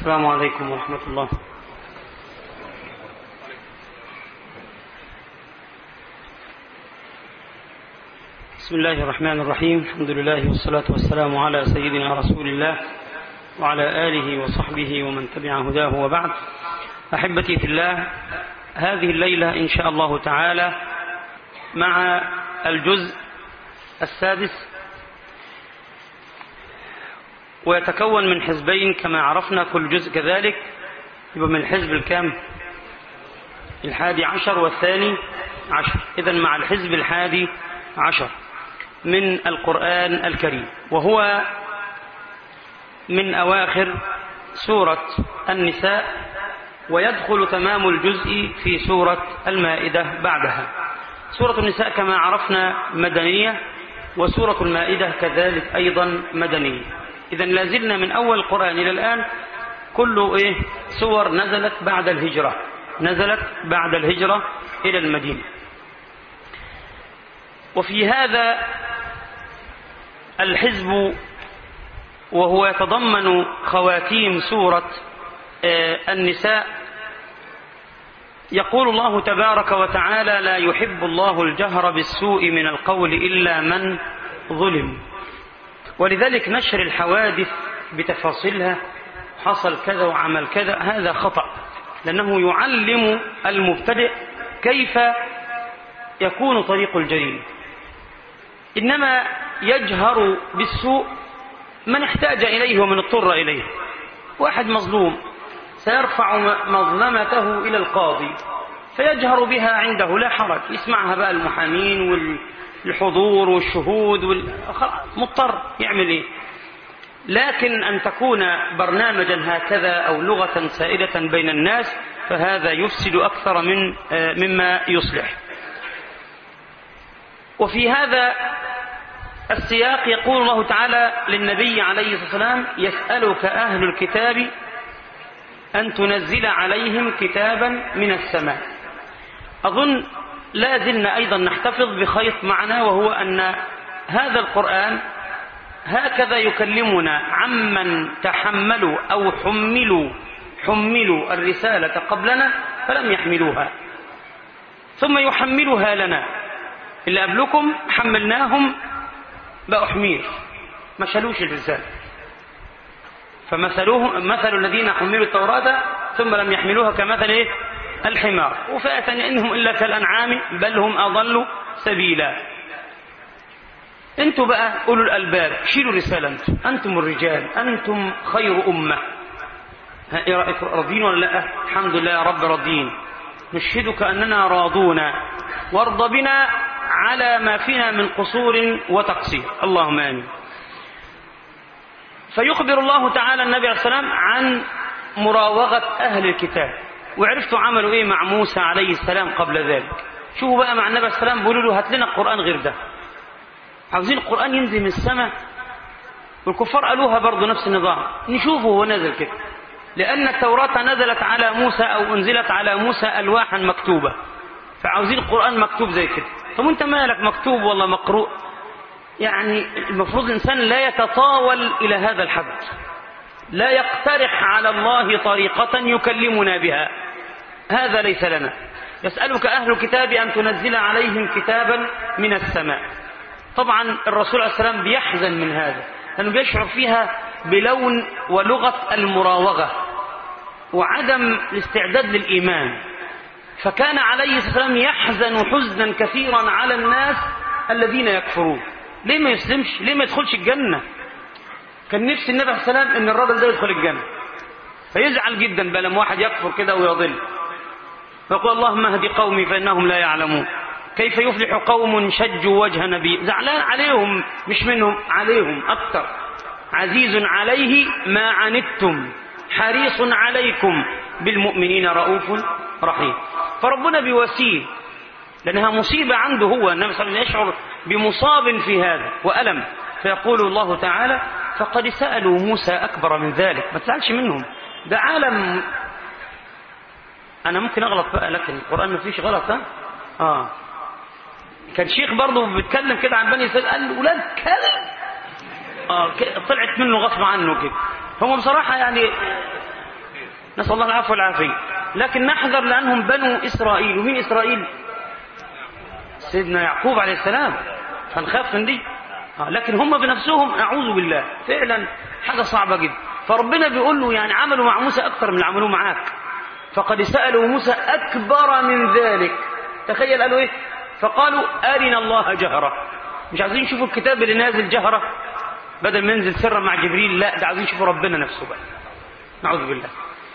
السلام عليكم ورحمة الله بسم الله الرحمن الرحيم الحمد لله والصلاة والسلام على سيدنا رسول الله وعلى آله وصحبه ومن تبع هداه وبعد أحبتي في الله هذه الليلة إن شاء الله تعالى مع الجزء السادس ويتكون من حزبين كما عرفنا كل جزء كذلك يبقى من الحزب الكام الحادي عشر والثاني عشر إذا مع الحزب الحادي عشر من القرآن الكريم وهو من أواخر سورة النساء ويدخل تمام الجزء في سورة المائدة بعدها سورة النساء كما عرفنا مدنية وسورة المائدة كذلك أيضا مدنية إذا لازلنا من أول القرآن إلى الآن كل إيه سور نزلت بعد الهجرة نزلت بعد الهجرة إلى المدينة وفي هذا الحزب وهو يتضمن خواتيم سورة النساء يقول الله تبارك وتعالى لا يحب الله الجهر بالسوء من القول إلا من ظلم ولذلك نشر الحوادث بتفاصيلها حصل كذا وعمل كذا هذا خطأ لأنه يعلم المبتدئ كيف يكون طريق الجريمة إنما يجهر بالسوء من احتاج إليه ومن اضطر إليه واحد مظلوم سيرفع مظلمته إلى القاضي فيجهر بها عنده لا حرج يسمعها بقى المحامين والحضور والشهود وال... مضطر يعمل ايه لكن أن تكون برنامجا هكذا أو لغة سائدة بين الناس فهذا يفسد أكثر من مما يصلح وفي هذا السياق يقول الله تعالى للنبي عليه الصلاة والسلام يسألك أهل الكتاب أن تنزل عليهم كتابا من السماء أظن لا زلنا أيضا نحتفظ بخيط معنا وهو أن هذا القرآن هكذا يكلمنا عمن تحملوا أو حملوا حملوا الرسالة قبلنا فلم يحملوها ثم يحملها لنا اللي قبلكم حملناهم بقوا حمير ما شالوش الرسالة فمثلوهم مثل الذين حملوا التوراة ثم لم يحملوها كمثل إيه؟ الحمار وفئة إنهم إلا كالأنعام بل هم أضلوا سبيلا انتوا بقى أولو الألباب شيلوا رسالة انتم أنتم الرجال أنتم خير أمة ها إيه رأيك راضين ولا لا الحمد لله يا رب راضين نشهدك أننا راضون وارض بنا على ما فينا من قصور وتقصير اللهم آمين فيخبر الله تعالى النبي عليه السلام عن مراوغة أهل الكتاب وعرفتوا عملوا إيه مع موسى عليه السلام قبل ذلك شوفوا بقى مع النبي عليه السلام بيقولوا له هات لنا القرآن غير ده عاوزين القرآن ينزل من السماء والكفار قالوها برضه نفس النظام نشوفه هو نزل كده لأن التوراة نزلت على موسى أو أنزلت على موسى ألواحا مكتوبة فعاوزين القرآن مكتوب زي كده طب وانت مالك مكتوب ولا مقروء يعني المفروض الإنسان لا يتطاول إلى هذا الحد لا يقترح على الله طريقة يكلمنا بها هذا ليس لنا يسألك أهل الكتاب أن تنزل عليهم كتابا من السماء طبعا الرسول عليه السلام بيحزن من هذا لأنه بيشعر فيها بلون ولغة المراوغة وعدم الاستعداد للإيمان فكان عليه الصلاة والسلام يحزن حزنا كثيرا على الناس الذين يكفرون ليه ما يسلمش ليه ما يدخلش الجنة كان نفس النبي عليه السلام ان الراجل ده يدخل الجنة فيزعل جدا بقى لما واحد يكفر كده ويضل فيقول اللهم اهد قومي فانهم لا يعلمون كيف يفلح قوم شجوا وجه نبي زعلان عليهم مش منهم عليهم اكثر عزيز عليه ما عنتم حريص عليكم بالمؤمنين رؤوف رحيم فربنا بيواسيه لأنها مصيبة عنده هو النبي صلى الله عليه وسلم يشعر بمصاب في هذا وألم فيقول الله تعالى فقد سألوا موسى أكبر من ذلك ما تزعلش منهم ده عالم أنا ممكن أغلط بقى لكن القرآن ما فيش غلط ها آه كان شيخ برضه بيتكلم كده عن بني إسرائيل قال ولاد كلب آه طلعت منه غصب عنه كده هو بصراحة يعني نسأل الله العفو والعافية لكن نحذر لأنهم بنو إسرائيل ومين إسرائيل سيدنا يعقوب عليه السلام فنخاف من دي آه، لكن هم بنفسهم أعوذ بالله فعلا حاجة صعبة جدا فربنا بيقول له يعني عملوا مع موسى أكثر من اللي عملوه معاك فقد سألوا موسى أكبر من ذلك تخيل قالوا إيه فقالوا أرنا الله جهرة مش عايزين يشوفوا الكتاب اللي نازل جهرة بدل ما ينزل سرا مع جبريل لا ده عايزين يشوفوا ربنا نفسه بقى نعوذ بالله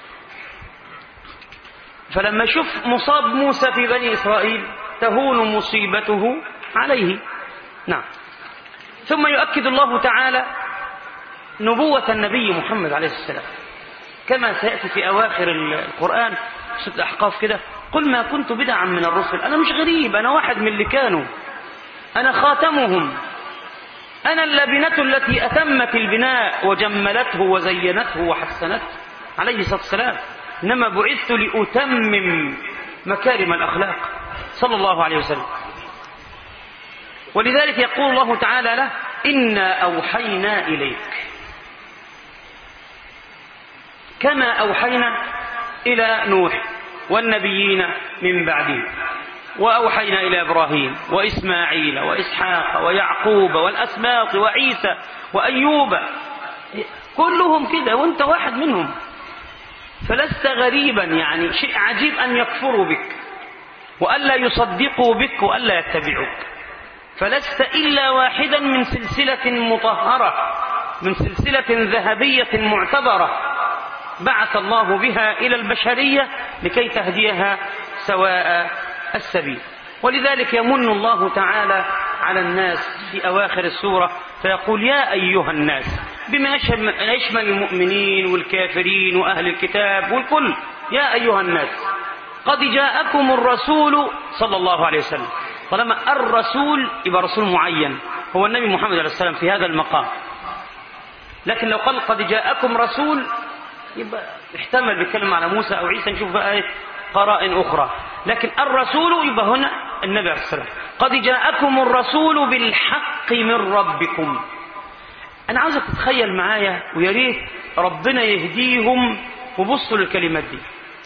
فلما شوف مصاب موسى في بني إسرائيل تهون مصيبته عليه نعم ثم يؤكد الله تعالى نبوة النبي محمد عليه السلام كما سيأتي في أواخر القرآن سورة الأحقاف كده قل ما كنت بدعا من الرسل أنا مش غريب أنا واحد من اللي كانوا أنا خاتمهم أنا اللبنة التي أتمت البناء وجملته وزينته وحسنته عليه الصلاة والسلام إنما بعثت لأتمم مكارم الأخلاق صلى الله عليه وسلم ولذلك يقول الله تعالى له إنا أوحينا إليك كما أوحينا إلى نوح والنبيين من بعده وأوحينا إلى إبراهيم وإسماعيل وإسحاق ويعقوب والأسباط وعيسى وأيوب كلهم كده وانت واحد منهم فلست غريبا يعني شيء عجيب أن يكفروا بك وألا يصدقوا بك وألا يتبعوك فلست إلا واحدا من سلسلة مطهرة من سلسلة ذهبية معتبرة بعث الله بها إلى البشرية لكي تهديها سواء السبيل ولذلك يمن الله تعالى على الناس في أواخر السورة فيقول يا أيها الناس بما يشمل المؤمنين والكافرين وأهل الكتاب والكل يا أيها الناس قد جاءكم الرسول صلى الله عليه وسلم طالما الرسول يبقى رسول معين هو النبي محمد عليه السلام في هذا المقام لكن لو قال قد جاءكم رسول يبقى احتمل بيتكلم على موسى أو عيسى نشوف بقى ايه قرائن أخرى لكن الرسول يبقى هنا النبي عليه السلام قد جاءكم الرسول بالحق من ربكم أنا عاوزك تتخيل معايا ويا ريت ربنا يهديهم وبصوا للكلمات دي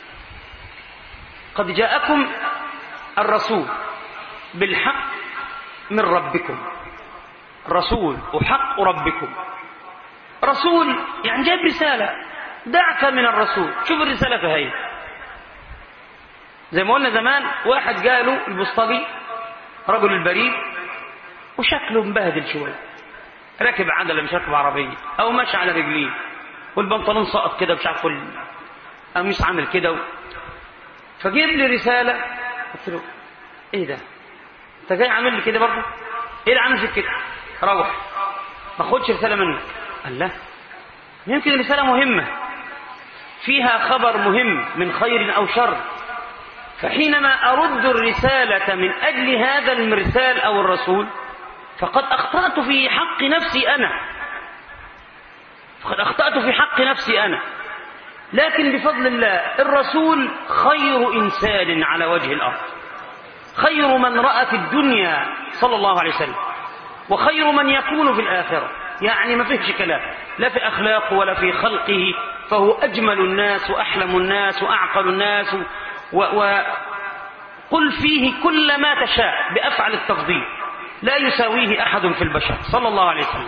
قد جاءكم الرسول بالحق من ربكم رسول وحق ربكم رسول يعني جاب رسالة دعك من الرسول شوف الرسالة في هي زي ما قلنا زمان واحد جاله البسطجي رجل البريد وشكله مبهدل شويه راكب عجلة مش راكب عربية أو ماشي على رجليه والبنطلون سقط كده مش عارف القميص عامل كده و... فجيب لي رسالة قلت له إيه ده؟ أنت جاي عامل لي كده برضه؟ إيه اللي عامل فيك كده؟ روح ما خدش رسالة منك قال لا يمكن رسالة مهمة فيها خبر مهم من خير أو شر فحينما أرد الرسالة من أجل هذا المرسال أو الرسول فقد أخطأت في حق نفسي أنا فقد أخطأت في حق نفسي أنا لكن بفضل الله الرسول خير إنسان على وجه الأرض خير من رأت الدنيا صلى الله عليه وسلم وخير من يكون في الآخرة يعني ما فيهش كلام لا في أخلاقه ولا في خلقه فهو أجمل الناس وأحلم الناس وأعقل الناس وقل فيه كل ما تشاء بأفعل التفضيل لا يساويه أحد في البشر صلى الله عليه وسلم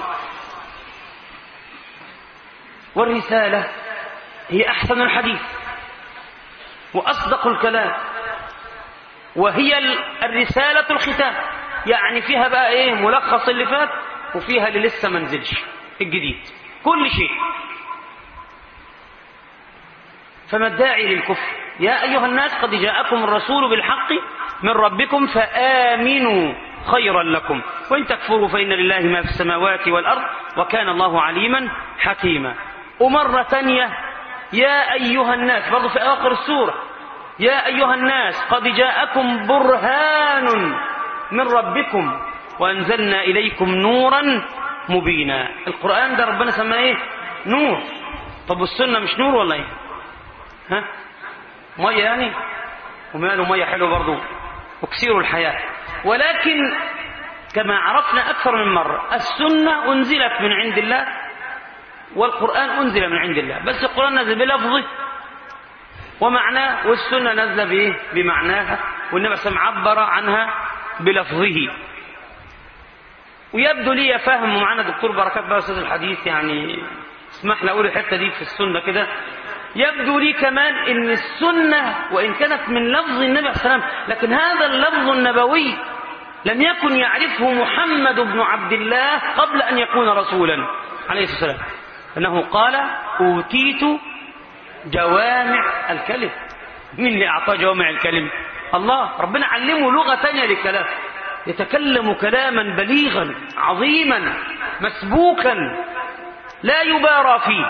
والرسالة هي أحسن الحديث وأصدق الكلام وهي الرسالة الختام يعني فيها بقى إيه ملخص اللي فات وفيها اللي لسه ما نزلش الجديد كل شيء فما الداعي للكفر يا أيها الناس قد جاءكم الرسول بالحق من ربكم فآمنوا خيرا لكم وإن تكفروا فإن لله ما في السماوات والأرض وكان الله عليما حكيما ومرة ثانية يا أيها الناس برضو في آخر السورة يا أيها الناس قد جاءكم برهان من ربكم وأنزلنا إليكم نورا مبينا القرآن ده ربنا سماه إيه نور طب والسنة مش نور ولا إيه ها مية يعني وماله مية حلو برضو اكسير الحياة ولكن كما عرفنا أكثر من مرة السنة أنزلت من عند الله والقرآن أنزل من عند الله بس القرآن نزل بلفظه ومعناه والسنة نازلة بإيه؟ بمعناها والنبي صلى الله عليه وسلم عبر عنها بلفظه ويبدو لي فهم ومعنا دكتور بركات بقى أستاذ الحديث يعني اسمح لي أقول الحتة دي في السنة كده يبدو لي كمان ان السنة وان كانت من لفظ النبي عليه السلام لكن هذا اللفظ النبوي لم يكن يعرفه محمد بن عبد الله قبل ان يكون رسولا عليه الصلاة والسلام انه قال اوتيت جوامع الكلم مين اللي اعطاه جوامع الكلم الله ربنا علمه لغة تانية للكلام يتكلم كلاما بليغا عظيما مسبوكا لا يبارى فيه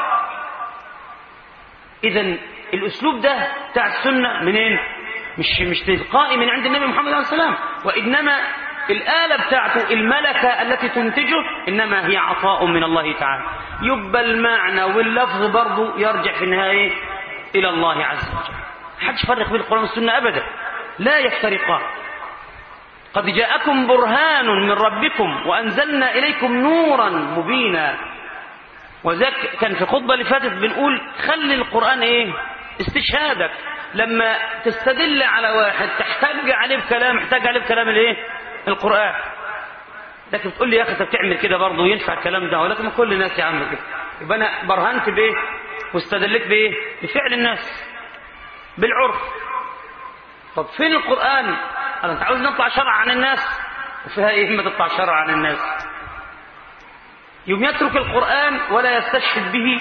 اذا الاسلوب ده بتاع السنه منين مش مش تلقائي من عند النبي محمد عليه السلام وانما الاله بتاعته الملكه التي تنتجه انما هي عطاء من الله تعالى يبقى المعنى واللفظ برضه يرجع في النهايه الى الله عز وجل حدش يفرق بين القران والسنه ابدا لا يفترقان قد جاءكم برهان من ربكم وانزلنا اليكم نورا مبينا وذاك كان في خطبة اللي فاتت بنقول خلي القرآن ايه استشهادك لما تستدل على واحد تحتاج عليه بكلام احتاج عليه بكلام الايه القرآن لكن تقول لي يا اخي انت بتعمل كده برضه ينفع الكلام ده ولكن كل الناس يعمل كده يبقى انا برهنت بايه واستدلت بايه بفعل الناس بالعرف طب فين القرآن قال انت عاوز نطلع شرع عن الناس وفيها ايه ما تطلع شرع عن الناس يوم يترك القرآن ولا يستشهد به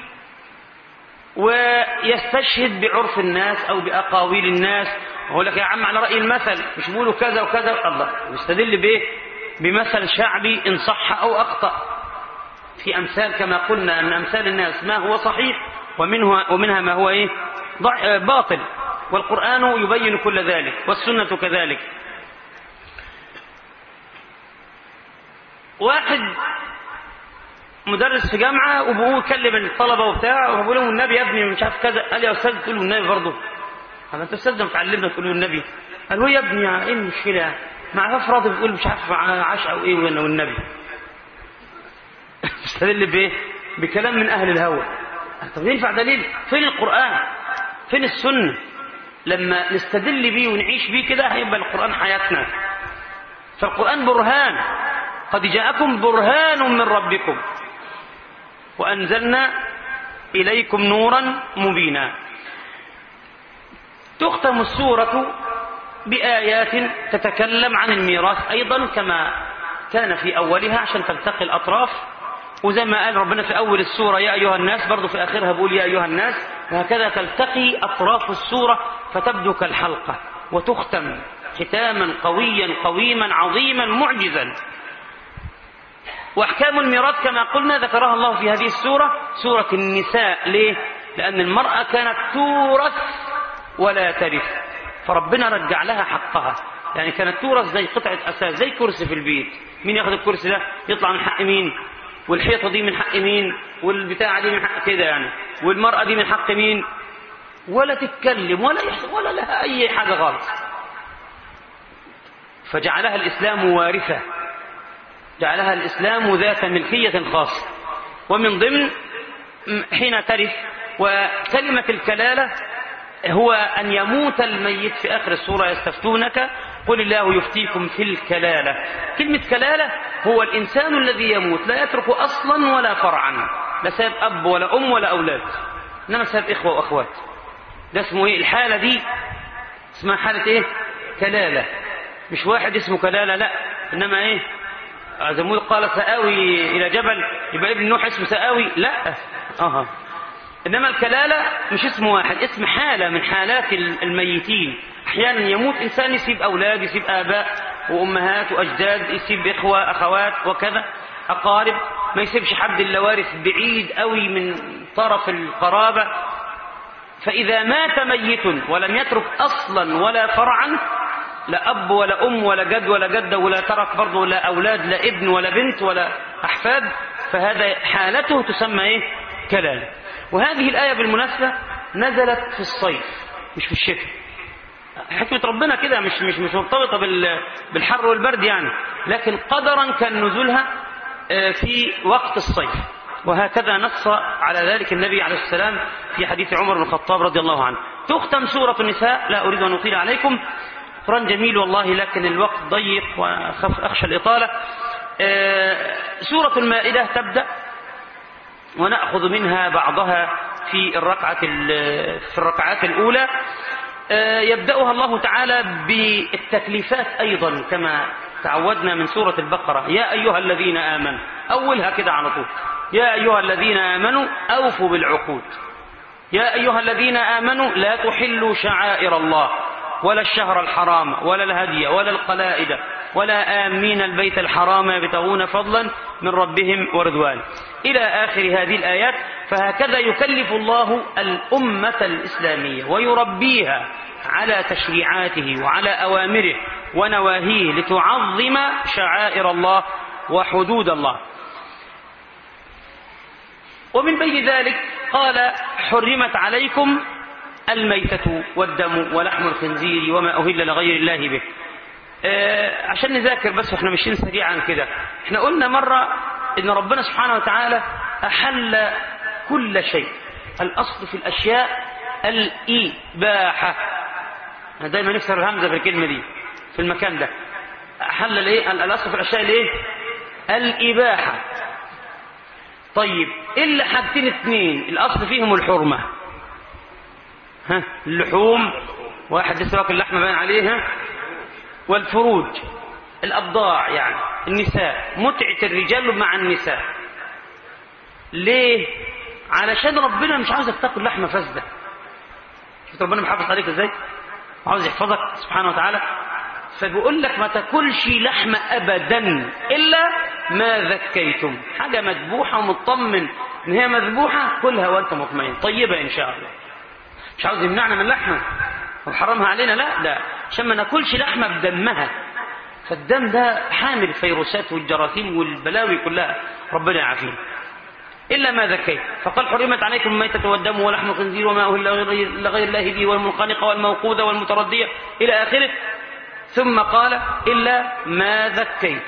ويستشهد بعرف الناس أو بأقاويل الناس ويقول لك يا عم على رأي المثل مش بيقولوا كذا وكذا الله يستدل بإيه بمثل شعبي إن صح أو أخطأ في أمثال كما قلنا من أمثال الناس ما هو صحيح ومنه ومنها ما هو إيه ضع باطل والقرآن يبين كل ذلك والسنة كذلك واحد مدرس في جامعة وبقول يكلم الطلبة وبتاع وبقول لهم النبي يا ابني مش عارف كذا قال يا أستاذ تقول له النبي برضه قال أنت أستاذ متعلمنا تقول له النبي قال له يا ابني إيه المشكلة مع أفراد بتقول مش عارف عاش أو إيه والنبي استدل بإيه؟ بكلام من أهل الهوى طب ينفع دليل فين القرآن فين السنة لما نستدل بيه ونعيش بيه كده هيبقى القرآن حياتنا فالقرآن برهان قد جاءكم برهان من ربكم وأنزلنا إليكم نورا مبينا تختم السورة بآيات تتكلم عن الميراث أيضا كما كان في أولها عشان تلتقي الأطراف وزي ما قال ربنا في أول السورة يا أيها الناس برضو في آخرها بقول يا أيها الناس وهكذا تلتقي أطراف السورة فتبدو كالحلقة وتختم ختاما قويا قويما عظيما معجزا وأحكام الميراث كما قلنا ذكرها الله في هذه السورة سورة النساء ليه؟ لأن المرأة كانت تورث ولا ترث فربنا رجع لها حقها يعني كانت تورث زي قطعة أساس زي كرسي في البيت مين ياخذ الكرسي ده يطلع من حق مين والحيطة دي من حق مين والبتاعة دي من حق كده يعني والمرأة دي من حق مين ولا تتكلم ولا يحصل ولا لها أي حاجة غلط فجعلها الإسلام وارثة جعلها الإسلام ذات ملكية خاصة ومن ضمن حين ترث وكلمة الكلالة هو أن يموت الميت في آخر السورة يستفتونك قل الله يفتيكم في الكلالة كلمة كلالة هو الإنسان الذي يموت لا يترك أصلا ولا فرعا لا ساب أب ولا أم ولا أولاد إنما ساب إخوة وأخوات ده اسمه إيه الحالة دي اسمها حالة إيه كلالة مش واحد اسمه كلالة لا إنما إيه زمود قال سآوي إلى جبل يبقى ابن نوح اسمه سآوي لا أها إنما الكلالة مش اسم واحد اسم حالة من حالات الميتين أحيانا يموت إنسان يسيب أولاد يسيب آباء وأمهات وأجداد يسيب إخوة أخوات وكذا أقارب ما يسيبش حد إلا وارث بعيد قوي من طرف القرابة فإذا مات ميت ولم يترك أصلا ولا فرعا لا أب ولا أم ولا جد ولا جدة ولا ترك برضه لا أولاد لا ابن ولا بنت ولا أحفاد فهذا حالته تسمى إيه؟ كلالة وهذه الآية بالمناسبة نزلت في الصيف مش في الشتاء حكمة ربنا كده مش مش مش مرتبطة بالحر والبرد يعني لكن قدرا كان نزولها في وقت الصيف وهكذا نص على ذلك النبي عليه السلام في حديث عمر بن الخطاب رضي الله عنه تختم سورة النساء لا أريد أن أطيل عليكم قرآن جميل والله لكن الوقت ضيق وأخشى الإطالة آه، سورة المائدة تبدأ ونأخذ منها بعضها في الركعة في الركعات الأولى آه، يبدأها الله تعالى بالتكليفات أيضا كما تعودنا من سورة البقرة يا أيها الذين آمنوا أولها كده على طول يا أيها الذين آمنوا أوفوا بالعقود يا أيها الذين آمنوا لا تحلوا شعائر الله ولا الشهر الحرام ولا الهدي ولا القلائد ولا آمين البيت الحرام يبتغون فضلا من ربهم ورضوان إلى آخر هذه الآيات فهكذا يكلف الله الأمة الإسلامية ويربيها على تشريعاته وعلى أوامره ونواهيه لتعظم شعائر الله وحدود الله ومن بين ذلك قال حرمت عليكم الميتة والدم ولحم الخنزير وما أهل لغير الله به آه عشان نذاكر بس واحنا ماشيين سريعا كده احنا قلنا مرة ان ربنا سبحانه وتعالى أحل كل شيء الأصل في الأشياء الإباحة أنا دايما نكسر الهمزة في الكلمة دي في المكان ده أحل الايه الأصل في الأشياء الايه الإباحة طيب إلا حاجتين اثنين الأصل فيهم الحرمة ها اللحوم واحد لسه واكل لحمة باين عليها والفروج الأبضاع يعني النساء متعة الرجال مع النساء ليه علشان ربنا مش عاوزك تاكل لحمة فاسدة شفت ربنا محافظ عليك ازاي وعاوز يحفظك سبحانه وتعالى فبيقول لك ما تاكلش لحمة أبدا إلا ما ذكيتم حاجة مذبوحة ومطمن إن هي مذبوحة كلها وأنت مطمئن طيبة إن شاء الله مش عاوز يمنعنا من اللحمة وحرمها علينا لا لا عشان ما ناكلش لحمة بدمها فالدم ده حامل الفيروسات والجراثيم والبلاوي كلها ربنا يعافينا إلا ما ذكيت فقال حرمت عليكم الميتة والدم ولحم الخنزير وما أهل لغير الله به والمنخنقة والموقوذة والمتردية إلى آخره ثم قال إلا ما ذكيت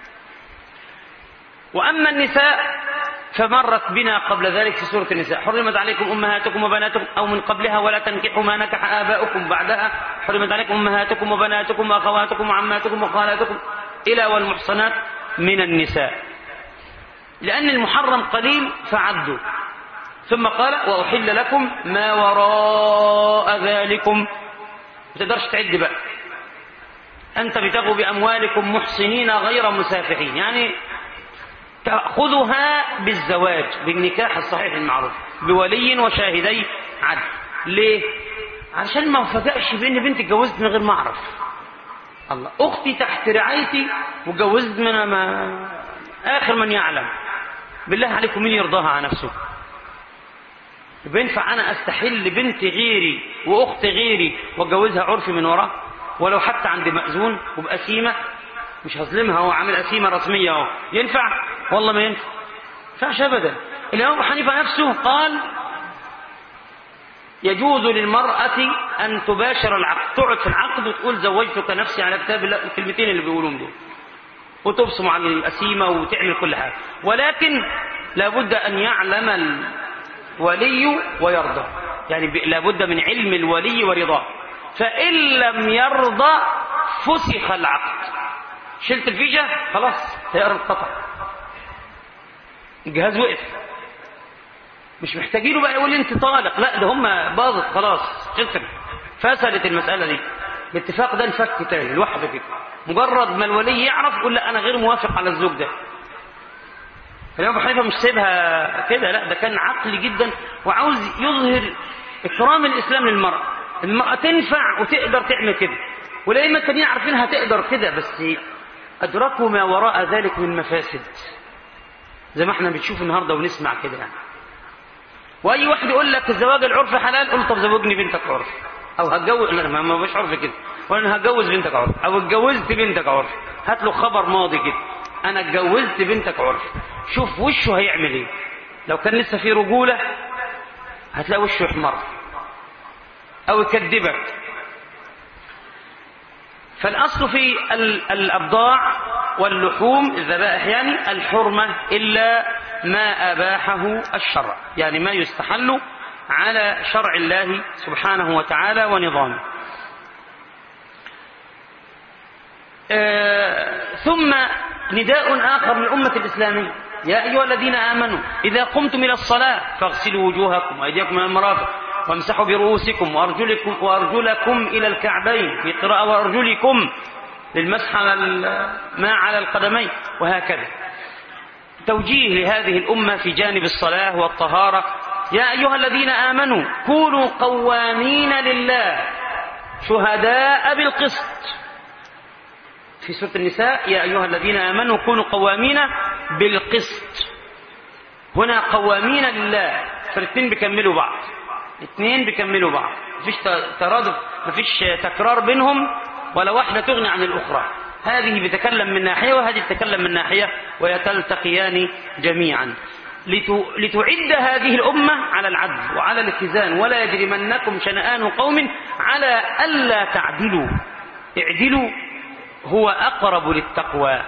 وأما النساء فمرت بنا قبل ذلك في سورة النساء حرمت عليكم أمهاتكم وبناتكم أو من قبلها ولا تنكحوا ما نكح آباؤكم بعدها حرمت عليكم أمهاتكم وبناتكم وأخواتكم وعماتكم وخالاتكم إلى والمحصنات من النساء لأن المحرم قليل فعدوا ثم قال وأحل لكم ما وراء ذلكم ما تقدرش تعد بقى أن تبتغوا بأموالكم محصنين غير مسافحين يعني تأخذها بالزواج بالنكاح الصحيح المعروف بولي وشاهدي عدل ليه؟ عشان ما افاجئش بان بنتي اتجوزت من غير ما اعرف الله اختي تحت رعايتي واتجوزت من ما اخر من يعلم بالله عليكم مين يرضاها على نفسه بينفع انا استحل بنت غيري واخت غيري واتجوزها عرفي من وراه ولو حتى عند مأذون وبأسيمة مش هظلمها هو عامل أسيمة رسمية اهو ينفع والله ما ينفع ينفعش أبدا الإمام أبو حنيفة نفسه قال يجوز للمرأة أن تباشر العقد تقعد في العقد وتقول زوجتك نفسي على كتاب الله الكلمتين اللي بيقولوهم دول وتبصم على الأسيمة وتعمل كل حاجة ولكن لابد أن يعلم الولي ويرضى يعني لابد من علم الولي ورضاه فإن لم يرضى فسخ العقد شلت الفيجة خلاص تيار القطع الجهاز وقف مش محتاجينه بقى يقول انت طالق لا ده هم باظت خلاص خسر فسدت المسألة دي الاتفاق ده انفك تاني لوحده كده مجرد ما الولي يعرف يقول لا انا غير موافق على الزوج ده فالإمام أبو حنيفة مش سيبها كده لا ده كان عقلي جدا وعاوز يظهر إكرام الإسلام للمرأة المرأة تنفع وتقدر تعمل كده والأئمة التانيين عارفين هتقدر كده بس أدركوا ما وراء ذلك من مفاسد زي ما احنا بنشوف النهارده ونسمع كده يعني واي واحد يقول لك الزواج العرفي حلال قول طب زوجني بنتك عرفي او هتجوز لا ما ما فيش عرف كده ولا انا هتجوز بنتك عرفي او اتجوزت بنتك عرفي هات له خبر ماضي كده انا اتجوزت بنتك عرفي شوف وشه هيعمل ايه لو كان لسه في رجوله هتلاقي وشه يحمر او يكذبك فالاصل في الابضاع واللحوم الذبائح يعني الحرمه الا ما اباحه الشرع يعني ما يستحل على شرع الله سبحانه وتعالى ونظامه آه ثم نداء آخر للأمة الإسلامية يا أيها الذين آمنوا إذا قمتم إلى الصلاة فاغسلوا وجوهكم وأيديكم من المرافق وامسحوا برؤوسكم وأرجلكم, وأرجلكم إلى الكعبين في قراءة وأرجلكم للمسح ما على القدمين وهكذا توجيه لهذه الأمة في جانب الصلاة والطهارة يا أيها الذين آمنوا كونوا قوامين لله شهداء بالقسط في سورة النساء يا أيها الذين آمنوا كونوا قوامين بالقسط هنا قوامين لله فالاثنين بيكملوا بعض الاثنين بيكملوا بعض مفيش ترادف مفيش تكرار بينهم ولا واحدة تغني عن الأخرى هذه بتكلم من ناحية وهذه تتكلم من ناحية ويتلتقيان جميعا لتعد هذه الأمة على العدل وعلى الاتزان ولا يجرمنكم شنآن قوم على ألا تعدلوا اعدلوا هو أقرب للتقوى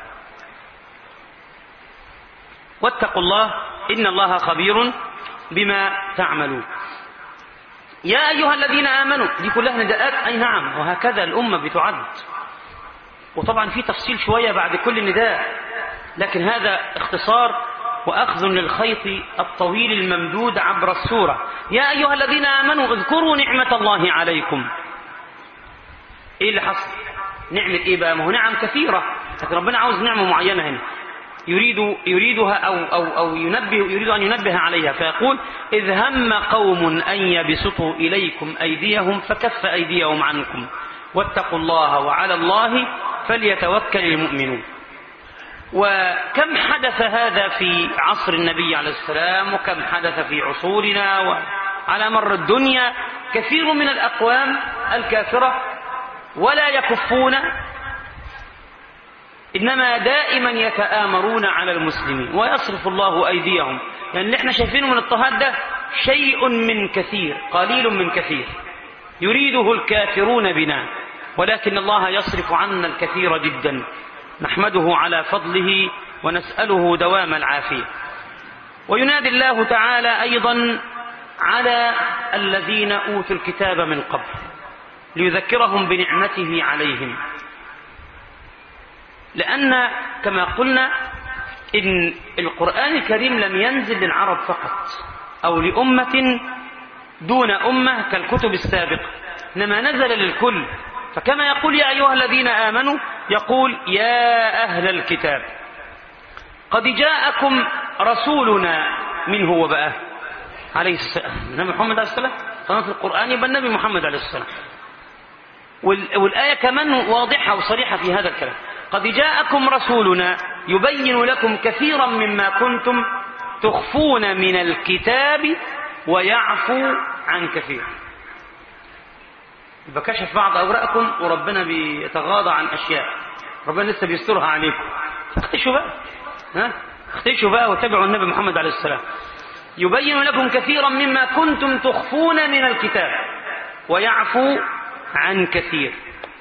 واتقوا الله إن الله خبير بما تعملون يا أيها الذين آمنوا دي كلها نداءات أي نعم وهكذا الأمة بتعد وطبعا في تفصيل شوية بعد كل نداء لكن هذا اختصار وأخذ للخيط الطويل الممدود عبر السورة يا أيها الذين آمنوا اذكروا نعمة الله عليكم إيه اللي حصل نعمة إيه بقى ما هو نعم كثيرة لكن ربنا عاوز نعمة معينة هنا يريد يريدها أو, أو, أو ينبه يريد أن ينبه عليها فيقول إذ هم قوم أن يبسطوا إليكم أيديهم فكف أيديهم عنكم واتقوا الله وعلى الله فليتوكل المؤمنون وكم حدث هذا في عصر النبي عليه السلام وكم حدث في عصورنا وعلى مر الدنيا كثير من الأقوام الكافرة ولا يكفون إنما دائما يتآمرون على المسلمين ويصرف الله أيديهم يعني اللي احنا شايفينه من اضطهاد ده شيء من كثير قليل من كثير يريده الكافرون بنا ولكن الله يصرف عنا الكثير جدا نحمده على فضله ونسأله دوام العافية وينادي الله تعالى أيضا على الذين أوتوا الكتاب من قبل ليذكرهم بنعمته عليهم لأن كما قلنا إن القرآن الكريم لم ينزل للعرب فقط أو لأمة دون أمة كالكتب السابقة إنما نزل للكل فكما يقول يا أيها الذين آمنوا يقول يا أهل الكتاب قد جاءكم رسولنا من هو بقى عليه السلام النبي محمد عليه السلام طبعا في القرآن يبقى النبي محمد عليه السلام والآية كمان واضحة وصريحة في هذا الكلام قد جاءكم رسولنا يبين لكم كثيرا مما كنتم تخفون من الكتاب ويعفو عن كثير يبقى كشف بعض أوراقكم وربنا بيتغاضى عن أشياء ربنا لسه بيسترها عليكم اختشوا بقى ها اختشوا بقى واتبعوا النبي محمد عليه السلام يبين لكم كثيرا مما كنتم تخفون من الكتاب ويعفو عن كثير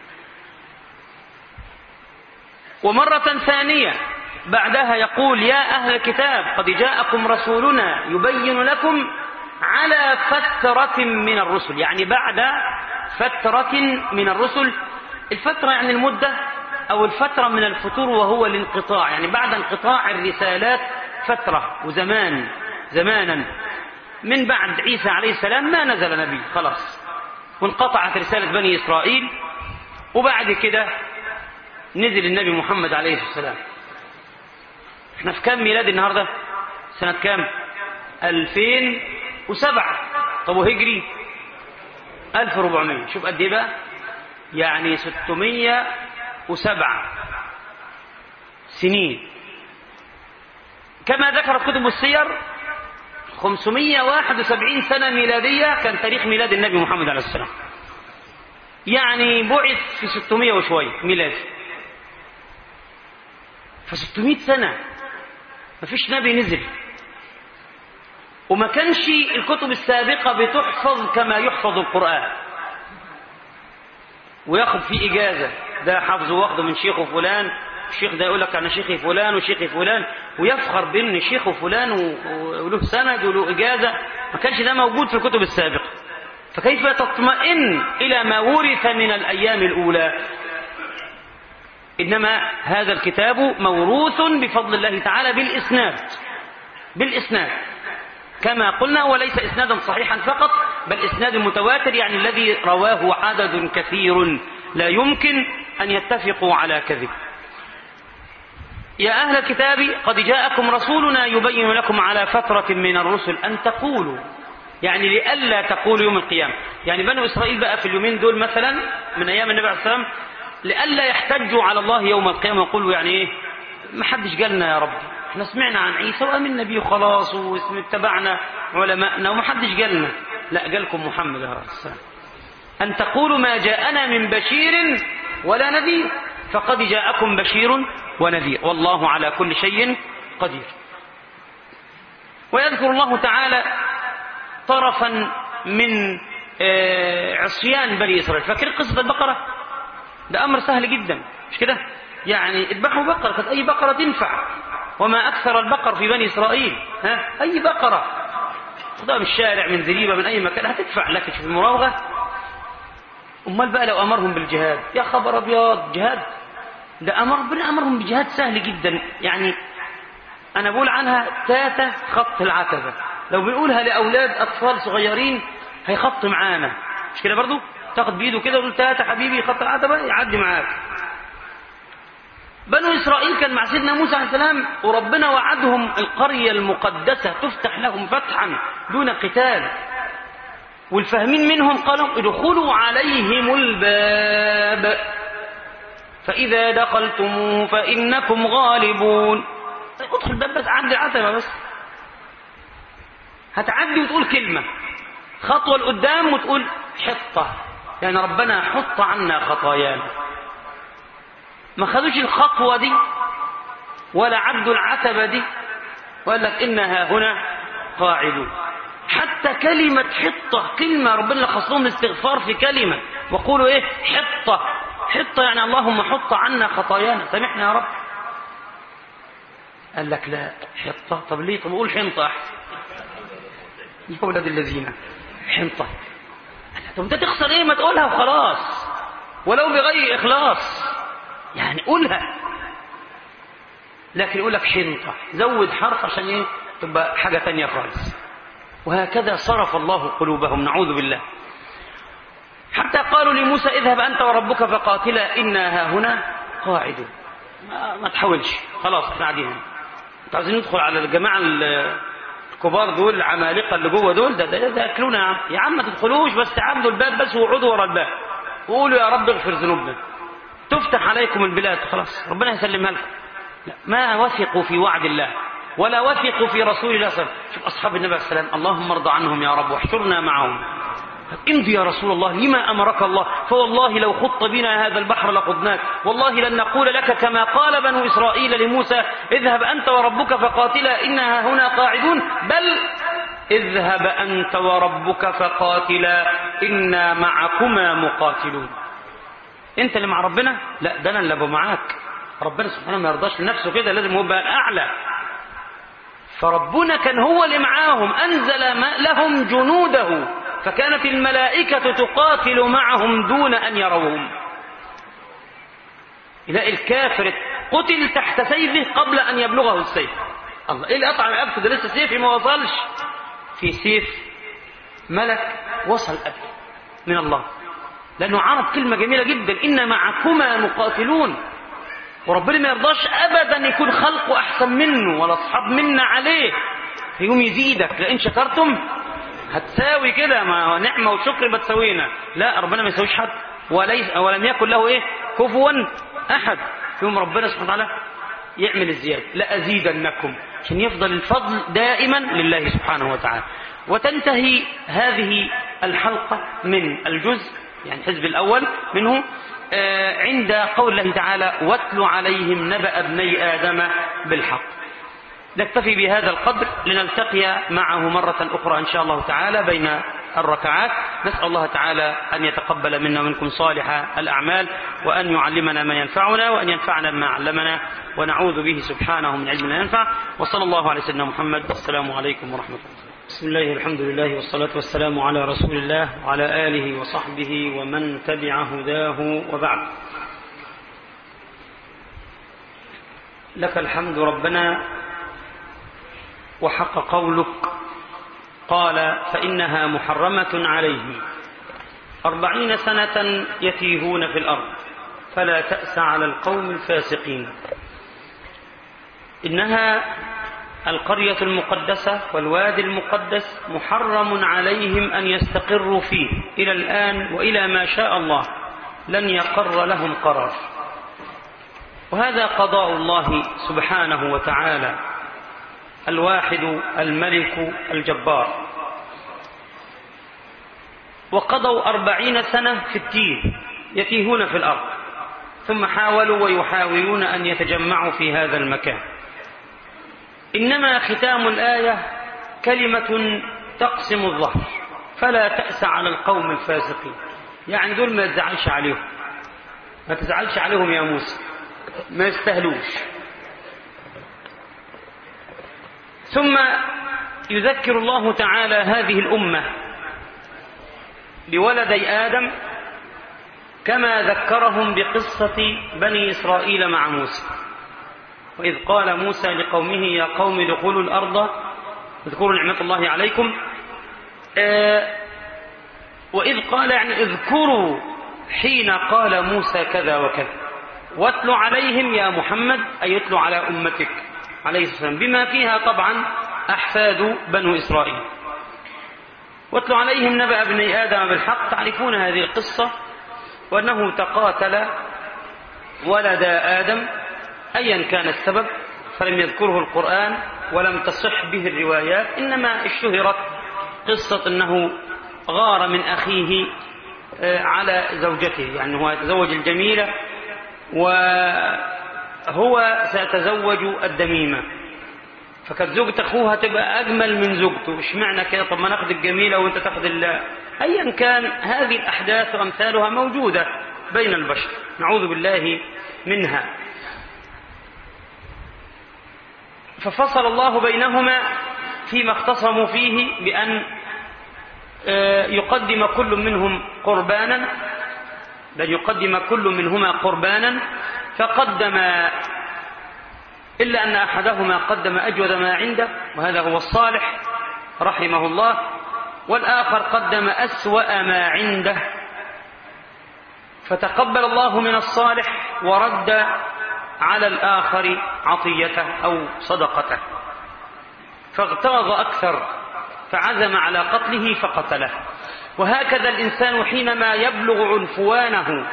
ومرة ثانية بعدها يقول يا أهل الكتاب قد جاءكم رسولنا يبين لكم على فترة من الرسل يعني بعد فترة من الرسل الفترة يعني المدة أو الفترة من الفتور وهو الانقطاع يعني بعد انقطاع الرسالات فترة وزمان زمانا من بعد عيسى عليه السلام ما نزل نبي خلاص وانقطعت رسالة بني إسرائيل وبعد كده نزل النبي محمد عليه السلام احنا في كام ميلاد النهاردة سنة كام 2007 طب وهجري 1400 شوف قد ايه بقى يعني 607 سنين كما ذكرت كتب السير 571 سنة ميلادية كان تاريخ ميلاد النبي محمد عليه السلام يعني بعث في 600 وشوية ميلاد ف 600 سنة مفيش نبي نزل وما كانش الكتب السابقة بتحفظ كما يحفظ القرآن وياخد فيه إجازة ده حفظه واخده من شيخه فلان الشيخ ده يقول لك انا شيخي فلان وشيخي فلان ويفخر بان شيخه فلان و- وله سند وله اجازه ما كانش ده موجود في الكتب السابقه فكيف تطمئن الى ما ورث من الايام الاولى انما هذا الكتاب موروث بفضل الله تعالى بالاسناد بالاسناد كما قلنا وليس اسنادا صحيحا فقط بل اسناد متواتر يعني الذي رواه عدد كثير لا يمكن ان يتفقوا على كذب يا اهل الكتاب قد جاءكم رسولنا يبين لكم على فتره من الرسل ان تقولوا يعني لئلا تقولوا يوم القيامه يعني بنو اسرائيل بقى في اليومين دول مثلا من ايام النبي عليه الصلاه والسلام لئلا يحتجوا على الله يوم القيامه ويقولوا يعني ايه ما حدش جالنا يا رب احنا سمعنا عن عيسى وامنا بيه خلاص واتبعنا علماءنا وما حدش جالنا لا جالكم محمد عليه الصلاه والسلام أن تقولوا ما جاءنا من بشير ولا نذير فقد جاءكم بشير ونذير والله على كل شيء قدير ويذكر الله تعالى طرفا من آه، عصيان بني إسرائيل فاكر قصة البقرة ده أمر سهل جدا مش كده يعني اذبحوا بقرة كانت أي بقرة تنفع وما أكثر البقر في بني إسرائيل ها أي بقرة خدها من الشارع من زريبة من أي مكان هتدفع لك في المراوغة امال بقى لو امرهم بالجهاد يا خبر ابيض جهاد ده امر ربنا امرهم بجهاد سهل جدا يعني انا بقول عنها تاتا خط العتبه لو بنقولها لاولاد اطفال صغيرين هيخط معانا مش كده برضو تاخد بايده كده وتقول تاتا حبيبي خط العتبه يعدي معاك بنو اسرائيل كان مع سيدنا موسى عليه السلام وربنا وعدهم القريه المقدسه تفتح لهم فتحا دون قتال والفاهمين منهم قالوا ادخلوا عليهم الباب فإذا دخلتموه فإنكم غالبون ادخل الباب بس عدي العتبة بس هتعدي وتقول كلمة خطوة لقدام وتقول حطة يعني ربنا حط عنا خطايانا ما خدوش الخطوة دي ولا عدوا العتبة دي وقال لك إنها هنا قاعدون حتى كلمة حطة كلمة ربنا لخص لهم الاستغفار في كلمة وقولوا ايه حطة حطة يعني اللهم حط عنا خطايانا سامحنا يا رب قال لك لا حطة طب ليه طب قول حنطة احسن يا ولاد الذين حنطة قال لك طب انت تخسر ايه ما تقولها وخلاص ولو بغير اخلاص يعني قولها لكن يقول لك حنطة زود حرف عشان ايه تبقى حاجة تانية خالص وهكذا صرف الله قلوبهم نعوذ بالله حتى قالوا لموسى اذهب أنت وربك فقاتلا إنا ها هنا قاعدون ما, ما تحاولش خلاص احنا قاعدين هنا انتوا عايزين ندخل على الجماعة الكبار دول العمالقة اللي جوه دول ده ده, ده ياكلونا يا عم يا عم ما تدخلوش بس تعبدوا الباب بس وقعدوا ورا الباب وقولوا يا رب اغفر ذنوبنا تفتح عليكم البلاد خلاص ربنا يسلمها لكم لا ما وثقوا في وعد الله ولا وثقوا في رسول الله صلى الله عليه وسلم شوف أصحاب النبي عليه السلام اللهم ارضى عنهم يا رب واحشرنا معهم امضي يا رسول الله لما أمرك الله فوالله لو خط بنا هذا البحر لخضناك والله لن نقول لك كما قال بنو إسرائيل لموسى اذهب أنت وربك فقاتلا إنها هنا قاعدون بل اذهب أنت وربك فقاتلا إنا معكما مقاتلون انت اللي مع ربنا لا ده انا اللي ابقى معاك ربنا سبحانه ما يرضاش لنفسه كده لازم هو يبقى الاعلى فربنا كان هو اللي معاهم أنزل ما- لهم جنوده فكانت الملائكة تقاتل معهم دون أن يروهم إلى الكافر قتل تحت سيفه قبل أن يبلغه السيف الله إيه اللي قطع رقبته ده لسه سيفي ما وصلش في سيف ملك وصل قبل من الله لأنه عرف كلمة جميلة جدا إن معكما مقاتلون وربنا ما يرضاش ابدا يكون خلقه احسن منه ولا اصحاب منا عليه فيقوم يزيدك لان شكرتم هتساوي كده ما نعمه وشكر بتساوينا لا ربنا ما يساويش حد وليس ولم يكن له ايه كفوا احد يوم ربنا سبحانه وتعالى يعمل الزياده لازيدنكم عشان يفضل الفضل دائما لله سبحانه وتعالى وتنتهي هذه الحلقه من الجزء يعني الحزب الاول منه آه، عند قول الله تعالى واتل عليهم نبأ ابني آدم بالحق نكتفي بهذا القدر لنلتقي معه مرة أخرى إن شاء الله تعالى بين الركعات نسأل الله تعالى أن يتقبل منا ومنكم صالح الأعمال وأن يعلمنا ما ينفعنا وأن ينفعنا بما علمنا ونعوذ به سبحانه من علم لا ينفع وصلى الله على سيدنا محمد والسلام عليكم ورحمة الله بسم الله الحمد لله والصلاة والسلام على رسول الله وعلى آله وصحبه ومن تبع هداه وبعد لك الحمد ربنا وحق قولك قال فإنها محرمة عليهم أربعين سنة يتيهون في الأرض فلا تأس على القوم الفاسقين إنها القرية المقدسة والوادي المقدس محرم عليهم أن يستقروا فيه إلى الآن وإلى ما شاء الله لن يقر لهم قرار وهذا قضاء الله سبحانه وتعالى الواحد الملك الجبار وقضوا أربعين سنة في التيه يتيهون في الأرض ثم حاولوا ويحاولون أن يتجمعوا في هذا المكان إنما ختام الآية كلمة تقسم الظهر فلا تأس على القوم الفاسقين يعني دول ما تزعلش عليهم ما تزعلش عليهم يا موسى ما يستهلوش ثم يذكر الله تعالى هذه الأمة بولدي آدم كما ذكرهم بقصة بني إسرائيل مع موسى وإذ قال موسى لقومه يا قوم ادخلوا الأرض اذكروا نعمة الله عليكم آه وإذ قال يعني اذكروا حين قال موسى كذا وكذا واتل عليهم يا محمد أي اتل على أمتك عليه الصلاة والسلام بما فيها طبعا أحفاد بنو إسرائيل واتل عليهم نبأ ابني آدم بالحق تعرفون هذه القصة وأنه تقاتل ولد آدم أيا كان السبب فلم يذكره القرآن ولم تصح به الروايات إنما اشتهرت قصة أنه غار من أخيه على زوجته يعني هو يتزوج الجميلة وهو سيتزوج الدميمة فكانت زوجة أخوها تبقى أجمل من زوجته مش معنى كده طب ما ناخد الجميلة وأنت تاخد الله أيا كان هذه الأحداث وأمثالها موجودة بين البشر نعوذ بالله منها ففصل الله بينهما فيما اختصموا فيه بأن يقدم كل منهم قربانا بل يقدم كل منهما قربانا فقدم إلا أن أحدهما قدم أجود ما عنده وهذا هو الصالح رحمه الله والآخر قدم أسوأ ما عنده فتقبل الله من الصالح ورد على الآخر عطيته أو صدقته فاغتاظ أكثر فعزم على قتله فقتله وهكذا الإنسان حينما يبلغ عنفوانه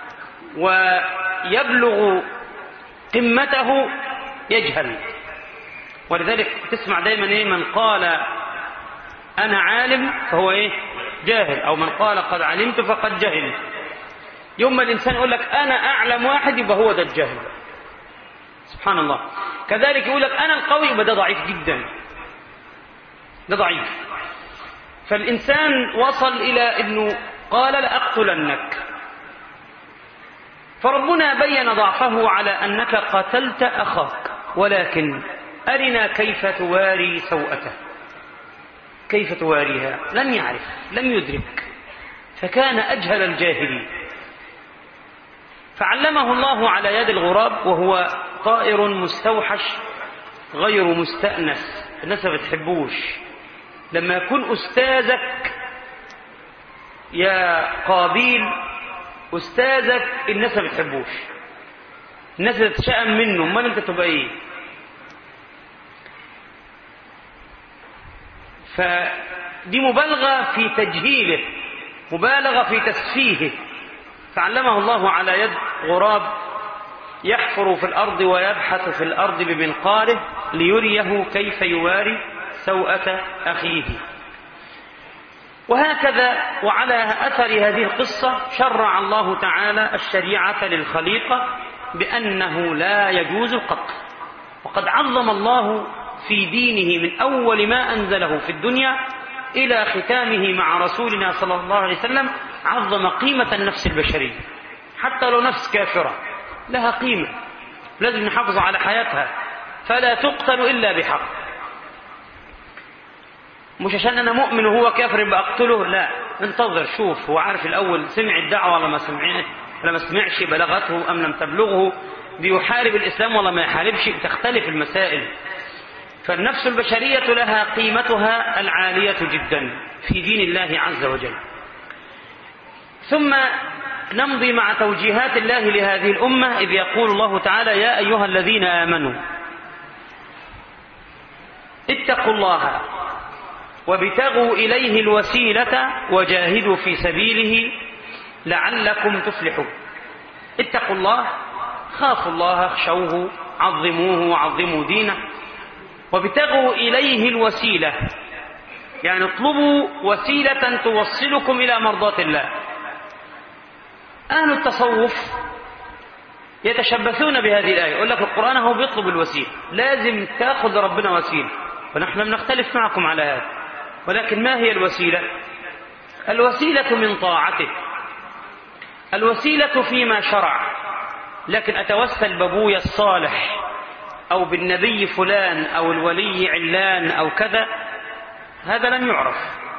ويبلغ قمته يجهل ولذلك تسمع دايما ايه من قال انا عالم فهو ايه جاهل او من قال قد علمت فقد جهل يوم ما الانسان يقول لك انا اعلم واحد يبقى هو ده الجاهل سبحان الله كذلك يقول لك انا القوي يبقى ده ضعيف جدا ده ضعيف فالانسان وصل الى انه قال لاقتلنك فربنا بين ضعفه على انك قتلت اخاك ولكن ارنا كيف تواري سوءته كيف تواريها لم يعرف لم يدرك فكان اجهل الجاهلين فعلمه الله على يد الغراب وهو طائر مستوحش غير مستأنس الناس ما بتحبوش لما يكون أستاذك يا قابيل أستاذك الناس ما بتحبوش الناس بتتشائم منه امال انت تبقى ايه فدي مبالغة في تجهيله مبالغة في تسفيهه فعلمه الله على يد غراب يحفر في الأرض ويبحث في الأرض بمنقاره ليريه كيف يواري سوءة أخيه وهكذا وعلى أثر هذه القصة شرع الله تعالى الشريعة للخليقة بأنه لا يجوز القتل وقد عظم الله في دينه من أول ما أنزله في الدنيا إلى ختامه مع رسولنا صلى الله عليه وسلم عظم قيمة النفس البشرية حتى لو نفس كافرة لها قيمة لازم نحافظ على حياتها فلا تقتل إلا بحق مش عشان أنا مؤمن وهو كافر يبقى أقتله لا انتظر شوف هو عارف الأول سمع الدعوة ولا ما سمعش ولا ما سمعش بلغته أم لم تبلغه بيحارب الإسلام ولا ما يحاربش تختلف المسائل فالنفس البشرية لها قيمتها العالية جدا في دين الله عز وجل ثم نمضي مع توجيهات الله لهذه الأمة إذ يقول الله تعالى يا أيها الذين آمنوا اتقوا الله وابتغوا إليه الوسيلة وجاهدوا في سبيله لعلكم تفلحون اتقوا الله خافوا الله اخشوه عظموه وعظموا دينه وابتغوا إليه الوسيلة يعني اطلبوا وسيلة توصلكم إلى مرضاة الله أهل التصوف يتشبثون بهذه الآية يقول لك القرآن هو بيطلب الوسيلة لازم تأخذ ربنا وسيلة ونحن لم نختلف معكم على هذا ولكن ما هي الوسيلة الوسيلة من طاعته الوسيلة فيما شرع لكن أتوسل بابويا الصالح أو بالنبي فلان أو الولي علان أو كذا هذا لم يعرف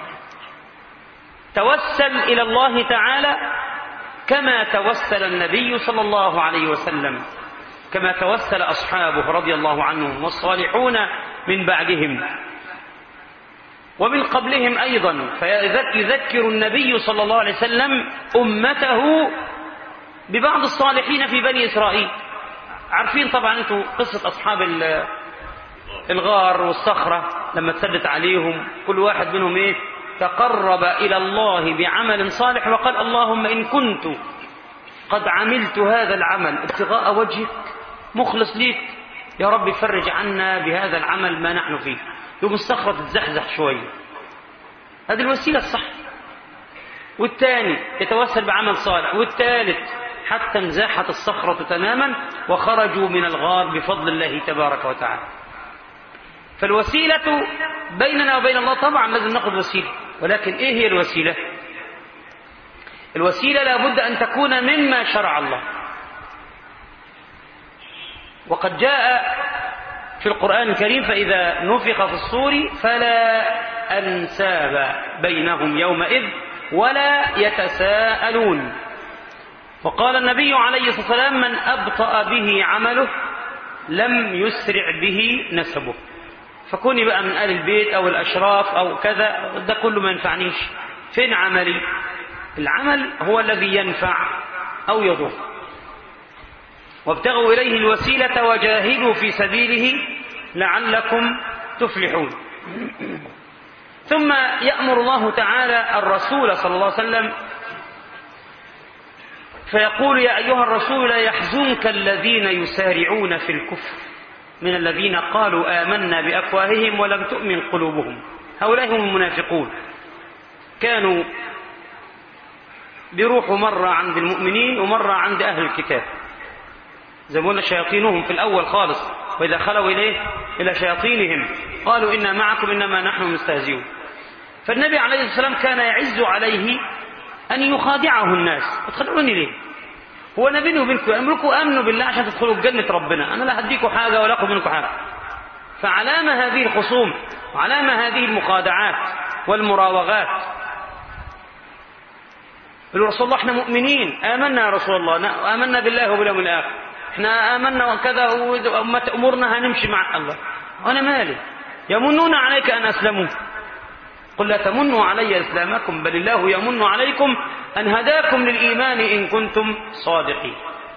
توسل إلى الله تعالى كما توسل النبي صلى الله عليه وسلم كما توسل أصحابه رضي الله عنهم والصالحون من بعدهم ومن قبلهم أيضا فيذكر النبي صلى الله عليه وسلم أمته ببعض الصالحين في بني إسرائيل عارفين طبعا أنتم قصة أصحاب الغار والصخرة لما تسدت عليهم كل واحد منهم إيه تقرب إلى الله بعمل صالح وقال اللهم إن كنت قد عملت هذا العمل ابتغاء وجهك مخلص ليك يا رب فرج عنا بهذا العمل ما نحن فيه يوم الصخرة تتزحزح شوية هذه الوسيلة الصح والثاني يتوسل بعمل صالح والثالث حتى انزاحت الصخرة تماما وخرجوا من الغار بفضل الله تبارك وتعالى فالوسيلة بيننا وبين الله طبعا لازم ناخذ وسيلة ولكن ايه هي الوسيلة الوسيلة لابد ان تكون مما شرع الله وقد جاء في القرآن الكريم فإذا نفخ في الصور فلا أنساب بينهم يومئذ ولا يتساءلون وقال النبي عليه الصلاة والسلام من أبطأ به عمله لم يسرع به نسبه فكوني بقى من آل البيت أو الأشراف أو كذا ده كله ما ينفعنيش فين عملي العمل هو الذي ينفع أو يضر وابتغوا إليه الوسيلة وجاهدوا في سبيله لعلكم تفلحون ثم يأمر الله تعالى الرسول صلى الله عليه وسلم فيقول يا أيها الرسول لا يحزنك الذين يسارعون في الكفر من الذين قالوا آمنا بأفواههم ولم تؤمن قلوبهم هؤلاء هم المنافقون كانوا بيروحوا مرة عند المؤمنين ومرة عند أهل الكتاب زي ما قلنا شياطينهم في الأول خالص وإذا خلوا إليه إلى شياطينهم قالوا إنا معكم إنما نحن مستهزئون فالنبي عليه الصلاة والسلام كان يعز عليه أن يخادعه الناس تخدعوني ليه هو أنا بيني وبينكم أمركم أمنوا بالله عشان تدخلوا جنة ربنا أنا لا هديكم حاجة ولا أخذ منكم حاجة فعلامة هذه الخصوم وعلامة هذه المخادعات والمراوغات يقولوا رسول الله احنا مؤمنين آمنا يا رسول الله آمنا بالله وباليوم الآخر احنا آمنا وكذا وما تأمرنا هنمشي مع الله وأنا مالي يمنون عليك أن أسلموا قل لا تمنوا علي إسلامكم بل الله يمن عليكم أن هداكم للإيمان إن كنتم صادقين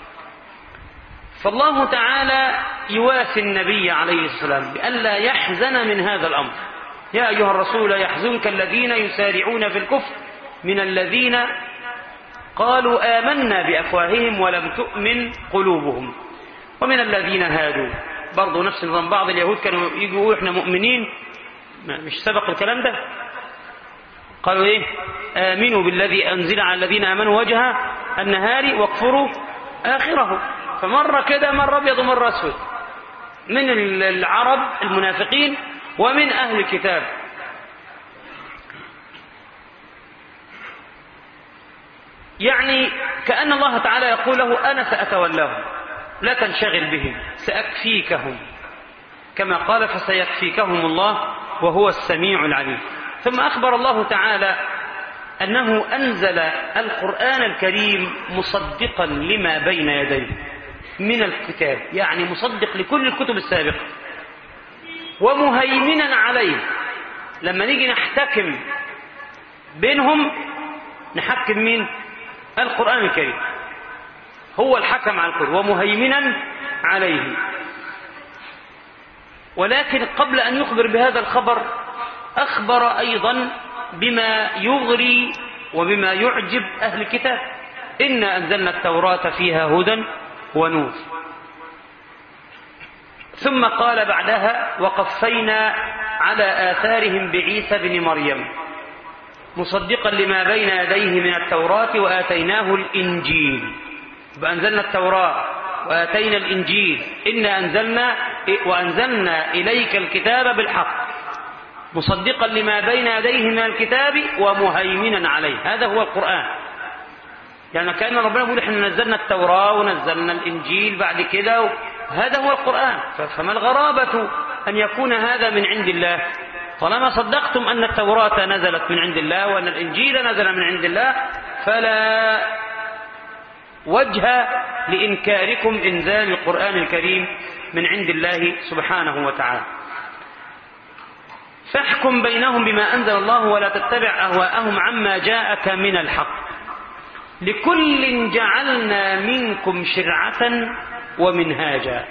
فالله تعالى يواسي النبي عليه السلام بألا يحزن من هذا الأمر يا أيها الرسول يحزنك الذين يسارعون في الكفر من الذين قالوا آمنا بأفواههم ولم تؤمن قلوبهم ومن الذين هادوا برضو نفس النظام بعض اليهود كانوا يجوا احنا مؤمنين مش سبق الكلام ده قالوا ايه آمنوا بالذي أنزل على الذين آمنوا وجه النهار واكفروا آخره فمرة كده مرة أبيض ومرة أسود من العرب المنافقين ومن أهل الكتاب يعني كأن الله تعالى يقول له أنا سأتولاهم لا تنشغل بهم سأكفيكهم كما قال فسيكفيكهم الله وهو السميع العليم ثم أخبر الله تعالى أنه أنزل القرآن الكريم مصدقا لما بين يديه من الكتاب يعني مصدق لكل الكتب السابقة ومهيمنا عليه لما نيجي نحتكم بينهم نحكم مين القرآن الكريم هو الحكم على القرآن ومهيمنا عليه ولكن قبل أن يخبر بهذا الخبر أخبر أيضا بما يغري وبما يعجب أهل الكتاب إنا أنزلنا التوراة فيها هدى ونور ثم قال بعدها وقفينا على آثارهم بعيسى بن مريم مصدقا لما بين يديه من التوراة وآتيناه الإنجيل وأنزلنا التوراة وآتينا الإنجيل إنا أنزلنا وأنزلنا إليك الكتاب بالحق مصدقا لما بين يديه من الكتاب ومهيمنا عليه هذا هو القرآن يعني كأن ربنا يقول احنا نزلنا التوراة ونزلنا الإنجيل بعد كده هذا هو القرآن فما الغرابة أن يكون هذا من عند الله طالما صدقتم أن التوراة نزلت من عند الله وأن الإنجيل نزل من عند الله فلا وجه لإنكاركم إنزال القرآن الكريم من عند الله سبحانه وتعالى فاحكم بينهم بما أنزل الله ولا تتبع أهواءهم عما جاءك من الحق لكل جعلنا منكم شرعة ومنهاجا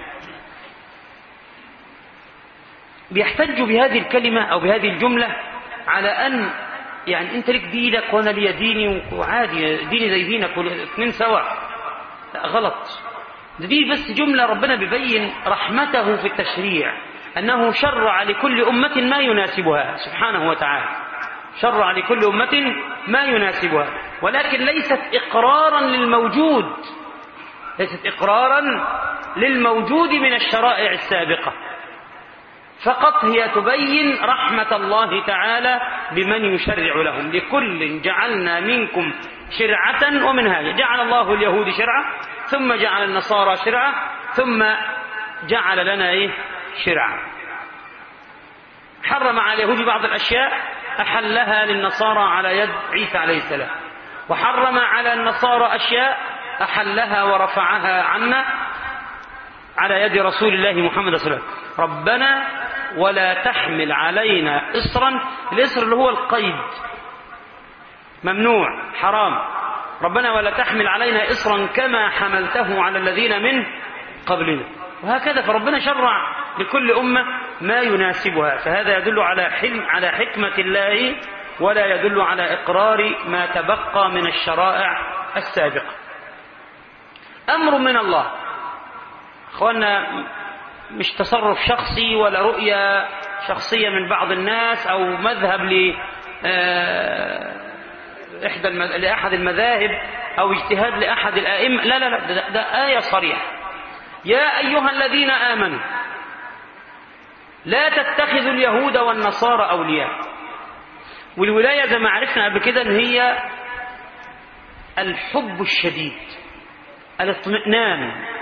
بيحتج بهذه الكلمة أو بهذه الجملة على أن يعني أنت لك دينك وأنا لي ديني وعادي ديني زي دينك والاثنين سوا لا غلط دي بس جملة ربنا بيبين رحمته في التشريع أنه شرع لكل أمة ما يناسبها سبحانه وتعالى شرع لكل أمة ما يناسبها ولكن ليست إقرارا للموجود ليست إقرارا للموجود من الشرائع السابقة فقط هي تبين رحمة الله تعالى بمن يشرع لهم لكل جعلنا منكم شرعة ومنهاجا جعل الله اليهود شرعة ثم جعل النصارى شرعة ثم جعل لنا إيه شرعة حرم على اليهود بعض الأشياء أحلها للنصارى على يد عيسى عليه السلام وحرم على النصارى أشياء أحلها ورفعها عنا على يد رسول الله محمد صلى الله عليه وسلم ربنا ولا تحمل علينا إصرا الإصر اللي هو القيد ممنوع حرام ربنا ولا تحمل علينا إصرا كما حملته على الذين من قبلنا وهكذا فربنا شرع لكل أمة ما يناسبها فهذا يدل على حلم على حكمة الله ولا يدل على إقرار ما تبقى من الشرائع السابقة أمر من الله أخوانا مش تصرف شخصي ولا رؤية شخصية من بعض الناس أو مذهب ل إحدى لأحد المذاهب أو اجتهاد لأحد الآئمة لا لا لا ده, ده آية صريحة يا أيها الذين آمنوا لا تتخذوا اليهود والنصارى أولياء والولاية زي ما عرفنا قبل كده إن هي الحب الشديد الاطمئنان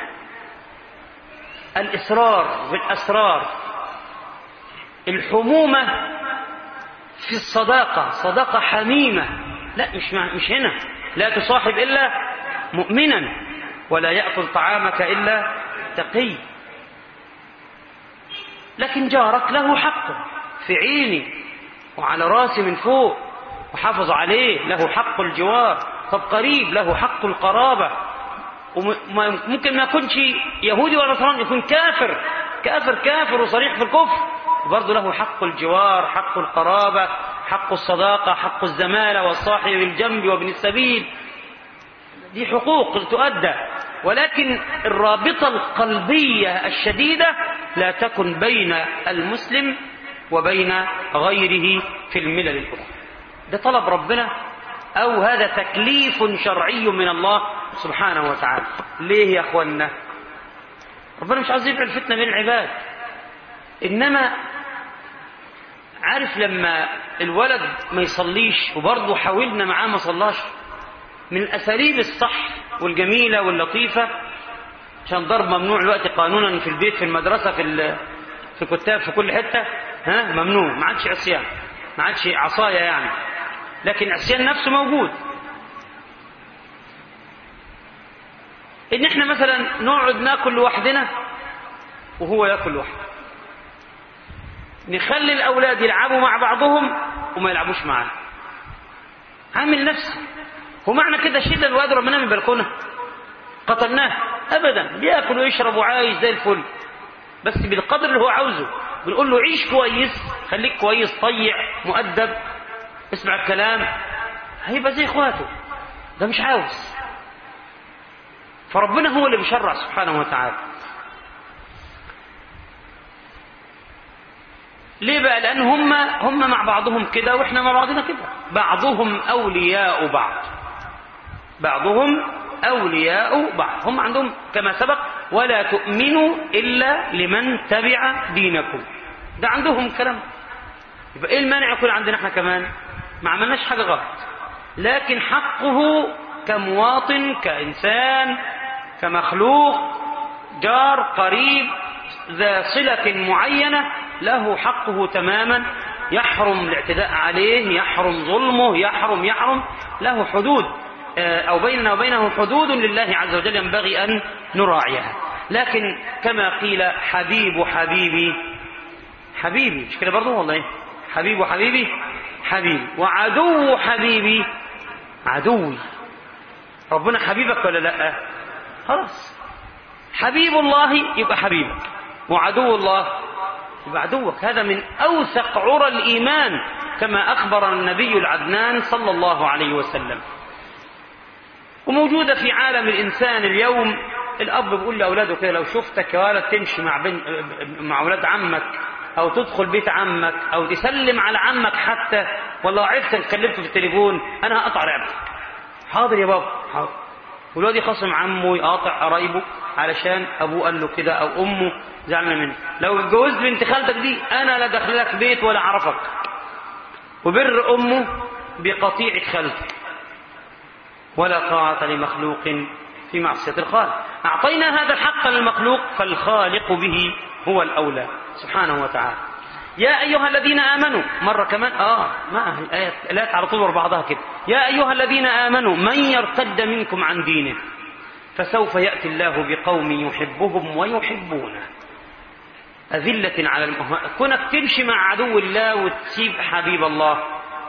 الإصرار بالأسرار الحمومة في الصداقة صداقة حميمة لا مش مش هنا لا تصاحب إلا مؤمنا ولا يأكل طعامك إلا تقي لكن جارك له حق في عيني وعلى راسي من فوق وحافظ عليه له حق الجوار طب قريب له حق القرابة وممكن ما يكونش يهودي ولا نصراني يكون كافر كافر كافر وصريح في الكفر وبرضه له حق الجوار حق القرابة حق الصداقة حق الزمالة والصاحب بالجنب وابن السبيل دي حقوق تؤدى ولكن الرابطة القلبية الشديدة لا تكن بين المسلم وبين غيره في الملل الأخرى ده طلب ربنا أو هذا تكليف شرعي من الله سبحانه وتعالى ليه يا أخوانا ربنا مش عايز يفعل فتنة بين العباد إنما عارف لما الولد ما يصليش وبرضه حاولنا معاه ما صلاش من الأساليب الصح والجميلة واللطيفة عشان ضرب ممنوع الوقت قانونا في البيت في المدرسة في ال- في كتاب في كل حتة ها ممنوع ما عادش عصيان ما عادش عصاية يعني لكن عصيان نفسه موجود ان احنا مثلا نقعد ناكل لوحدنا وهو ياكل لوحده نخلي الاولاد يلعبوا مع بعضهم وما يلعبوش معانا عامل نفسه هو معنى كده شيل الواد رميناه من البلكونه قتلناه ابدا بياكل ويشرب وعايش زي الفل بس بالقدر اللي هو عاوزه بنقول له عيش كويس خليك كويس طيع مؤدب اسمع الكلام هيبقى زي اخواته ده مش عاوز فربنا هو اللي بيشرع سبحانه وتعالى ليه بقى لان هم هم مع بعضهم كده واحنا مع بعضنا كده بعضهم اولياء بعض بعضهم اولياء بعض هم عندهم كما سبق ولا تؤمنوا الا لمن تبع دينكم ده عندهم كلام يبقى ايه المانع يكون عندنا احنا كمان ما عملناش حاجه غلط لكن حقه كمواطن كانسان كمخلوق جار قريب ذا صله معينه له حقه تماما يحرم الاعتداء عليه يحرم ظلمه يحرم يحرم له حدود آه، أو بيننا وبينه حدود لله عز وجل ينبغي أن نراعيها لكن كما قيل حبيب حبيبي حبيبي مش كده برضه والله إيه؟ حبيب حبيبي حبيبي وعدو حبيبي عدوي ربنا حبيبك ولا لا خلاص حبيب الله يبقى حبيبك وعدو الله يبقى عدوك هذا من أوثق عرى الإيمان كما أخبر النبي العدنان صلى الله عليه وسلم وموجودة في عالم الإنسان اليوم الأب بيقول لأولاده كده لو شفتك يا ولد تمشي مع بن مع أولاد عمك أو تدخل بيت عمك أو تسلم على عمك حتى والله عرفت اتكلمت في التليفون أنا هقطع رقبتك حاضر يا بابا حاضر والواد يخاصم عمه يقاطع قرايبه علشان ابوه قال له كده او امه زعلانه منه لو اتجوزت بنت خالتك دي انا لا دخلك بيت ولا اعرفك وبر امه بقطيعه خالتك ولا طاعه لمخلوق في معصيه الخالق اعطينا هذا الحق للمخلوق فالخالق به هو الاولى سبحانه وتعالى يا أيها الذين آمنوا مرة كمان آه ما الآيات الآيات على طول ورا بعضها كده يا أيها الذين آمنوا من يرتد منكم عن دينه فسوف يأتي الله بقوم يحبهم ويحبونه أذلة على المه... كونك تمشي مع عدو الله وتسيب حبيب الله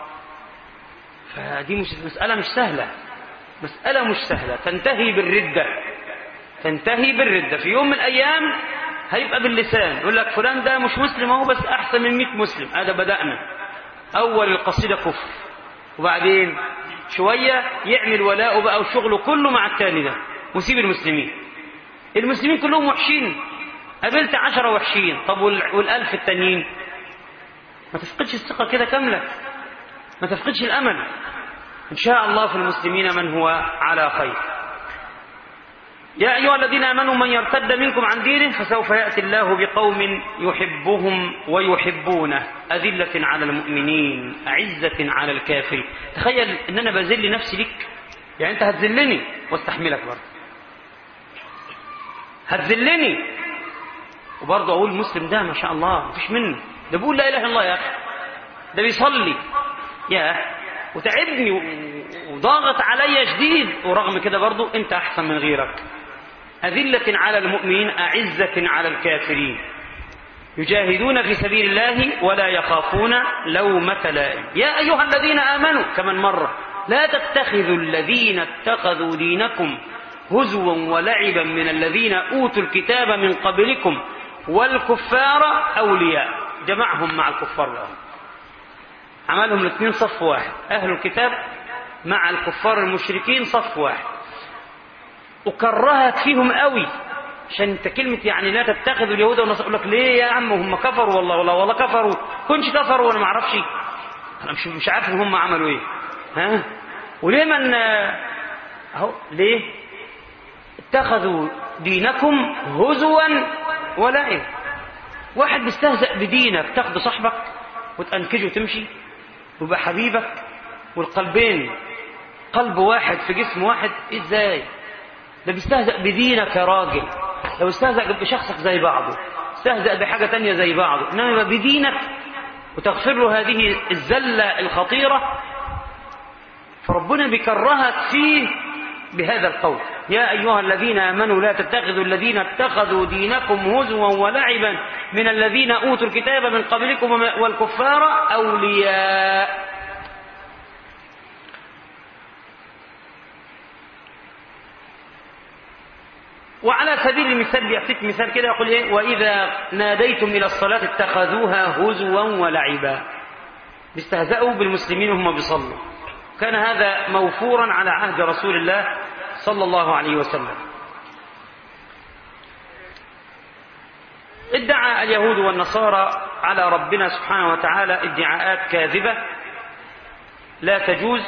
فدي مش مسألة مش سهلة مسألة مش سهلة تنتهي بالردة تنتهي بالردة في يوم من الأيام هيبقى باللسان يقول لك فلان ده مش مسلم هو بس احسن من 100 مسلم هذا بدانا اول القصيده كفر وبعدين شويه يعمل ولاءه بقى وشغله كله مع التاني ده ويسيب المسلمين المسلمين كلهم وحشين قابلت عشرة وحشين طب وال- والألف التانيين ما تفقدش الثقة كده كاملة ما تفقدش الأمل إن شاء الله في المسلمين من هو على خير يا أيها الذين آمنوا من يرتد منكم عن دينه فسوف يأتي الله بقوم يحبهم ويحبونه أذلة على المؤمنين أعزة على الكافرين تخيل أن أنا بذل نفسي لك يعني أنت هتذلني واستحملك برضه هتذلني وبرضه أقول المسلم ده ما شاء الله مفيش منه ده بيقول لا إله إلا الله يا أخي ده بيصلي يا وتعبني و- وضاغط عليا شديد ورغم كده برضه أنت أحسن من غيرك أذلة على المؤمنين أعزة على الكافرين يجاهدون في سبيل الله ولا يخافون لومة لائم يا أيها الذين آمنوا كمان مرة لا تتخذوا الذين اتخذوا دينكم هزوا ولعبا من الذين أوتوا الكتاب من قبلكم والكفار أولياء جمعهم مع الكفار لهم عملهم الاثنين صف واحد أهل الكتاب مع الكفار المشركين صف واحد وكرهت فيهم قوي عشان انت كلمة يعني لا تتخذوا اليهود والنصارى يقول لك ليه يا عم هم كفروا والله والله والله كفروا كنش كفروا وانا ما اعرفش انا مش مش عارف ان هم عملوا ايه ها وليه من اهو ليه اتخذوا دينكم هزوا ولعب واحد بيستهزأ بدينك تاخد صاحبك وتأنكجه وتمشي ويبقى حبيبك والقلبين قلب واحد في جسم واحد ازاي ده بيستهزأ بدينك يا راجل لو استهزأ بشخصك زي بعضه استهزأ بحاجة تانية زي بعضه إنما يبقى بدينك وتغفر له هذه الزلة الخطيرة فربنا بيكرهك فيه بهذا القول يا أيها الذين آمنوا لا تتخذوا الذين اتخذوا دينكم هزوا ولعبا من الذين أوتوا الكتاب من قبلكم والكفار أولياء وعلى سبيل المثال بيعطيك مثال كده يقول ايه واذا ناديتم الى الصلاه اتخذوها هزوا ولعبا بيستهزئوا بالمسلمين وهم بيصلوا كان هذا موفورا على عهد رسول الله صلى الله عليه وسلم ادعى اليهود والنصارى على ربنا سبحانه وتعالى ادعاءات كاذبه لا تجوز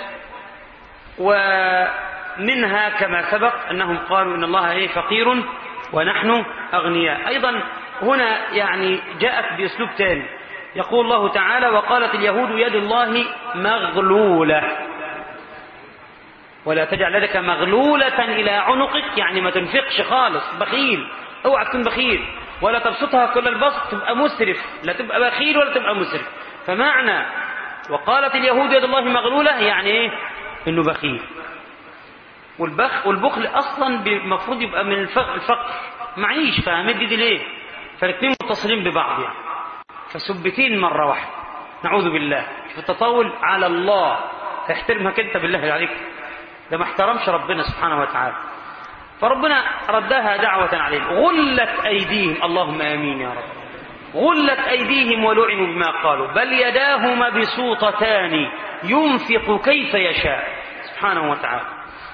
ومنها كما سبق انهم قالوا ان الله ايه فقير ونحن اغنياء ايضا هنا يعني جاءت باسلوب ثاني يقول الله تعالى وقالت اليهود يد الله مغلوله ولا تجعل يدك مغلولة إلى عنقك يعني ما تنفقش خالص بخيل اوعى تكون بخيل ولا تبسطها كل البسط تبقى مسرف لا تبقى بخيل ولا تبقى مسرف فمعنى وقالت اليهود يد الله مغلولة يعني ايه انه بخيل والبخ والبخل اصلا المفروض يبقى من الفقر, الفقر معيش فهمد دي ليه فالاثنين متصلين ببعض يعني فسبتين مرة واحدة نعوذ بالله في التطاول على الله احترمك انت بالله عليك ده ما احترمش ربنا سبحانه وتعالى فربنا ردها دعوة عليهم غلت أيديهم اللهم آمين يا رب غلت أيديهم ولعنوا بما قالوا بل يداه مبسوطتان ينفق كيف يشاء سبحانه وتعالى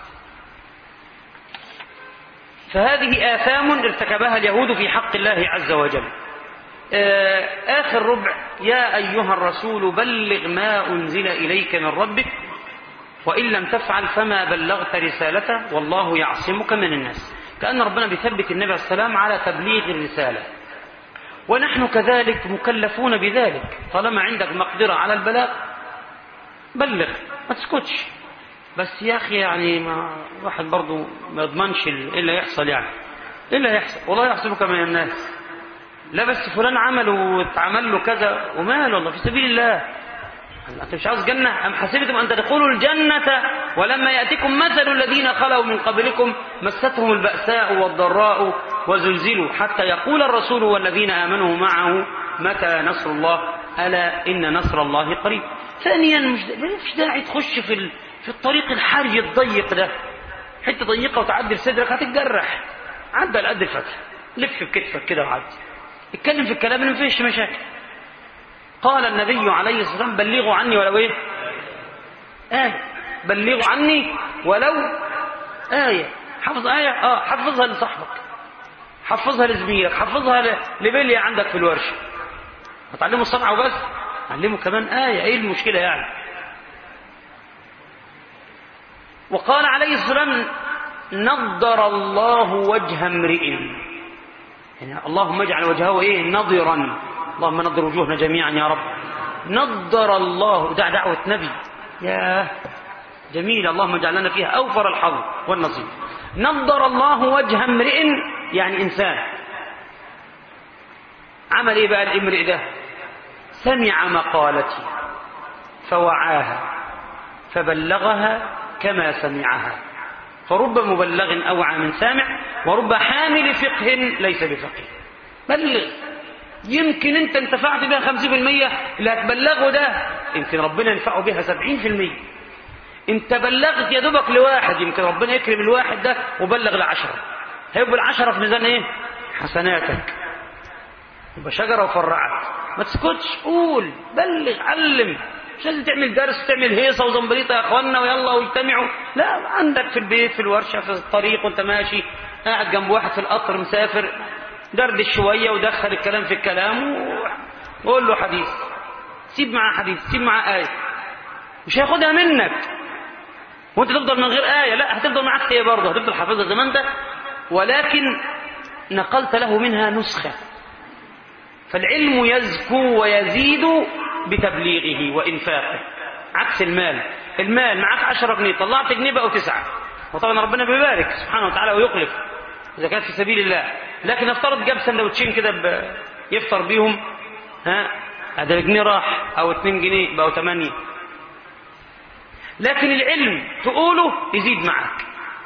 فهذه آثام ارتكبها اليهود في حق الله عز وجل آخر ربع يا أيها الرسول بلغ ما أنزل إليك من ربك وإن لم تفعل فما بلغت رسالته والله يعصمك من الناس كأن ربنا بيثبت النبي عليه السلام على تبليغ الرسالة ونحن كذلك مكلفون بذلك طالما عندك مقدرة على البلاغ بلغ ما تسكتش بس يا أخي يعني ما واحد برضو ما يضمنش إيه اللي يحصل يعني إيه اللي يحصل والله يحسبك من الناس لا بس فلان عمل واتعمل له كذا وماله والله في سبيل الله انت مش عاوز جنة أم حسبتم أن تدخلوا الجنة ولما يأتكم مثل الذين خلوا من قبلكم مستهم البأساء والضراء وزلزلوا حتى يقول الرسول والذين آمنوا معه متى نصر الله ألا إن نصر الله قريب ثانيا مش, مش داعي تخش في ال... في الطريق الحرج الضيق ده حته ضيقه وتعدي في صدرك هتتجرح عدى على قد الفتح لف بكتفك كده وعدي اتكلم في الكلام اللي ما فيش مشاكل قال النبي عليه الصلاة والسلام بلغوا عني ولو ايه آية بلغوا عني ولو آية حفظ آية اه حفظها لصاحبك حفظها لزميلك حفظها لبلية عندك في الورشة هتعلمه الصنعة وبس علمه كمان آية ايه المشكلة يعني وقال عليه الصلاة والسلام نضر الله وجه امرئ يعني اللهم اجعل وجهه ايه نضرا اللهم نضر وجوهنا جميعا يا رب نضر الله دع دعوة نبي يا جميل اللهم اجعل لنا فيها أوفر الحظ والنصيب نضر الله وجه امرئ يعني إنسان عمل إيه بقى الامرئ ده سمع مقالتي فوعاها فبلغها كما سمعها فرب مبلغ أوعى من سامع ورب حامل فقه ليس بفقه بلغ يمكن انت انتفعت بها 50% اللي هتبلغه ده يمكن ربنا ينفعه بها 70% انت بلغت يا دوبك لواحد يمكن ربنا يكرم الواحد ده وبلغ لعشرة هيبقى العشرة في ميزان ايه حسناتك يبقى شجرة وفرعت ما تسكتش قول بلغ علم مش لازم تعمل درس تعمل هيصه وزنبليطه يا اخوانا ويلا واجتمعوا لا عندك في البيت في الورشه في الطريق وانت ماشي قاعد جنب واحد في القطر مسافر دردش شويه ودخل الكلام في الكلام وقول له حديث سيب معاه حديث سيب معاه ايه مش هياخدها منك وانت تفضل من غير ايه لا هتفضل معاك ايه برضه هتفضل حافظها زي ما انت ولكن نقلت له منها نسخه فالعلم يزكو ويزيد بتبليغه وإنفاقه عكس المال المال معاك 10 جنيه طلعت جنيه بقوا تسعة وطبعا ربنا بيبارك سبحانه وتعالى ويخلف إذا كانت في سبيل الله لكن افترض جاب سندوتشين كده ب- يفطر بيهم ها هذا جنيه راح أو 2 جنيه بقوا 8 لكن العلم تقوله يزيد معك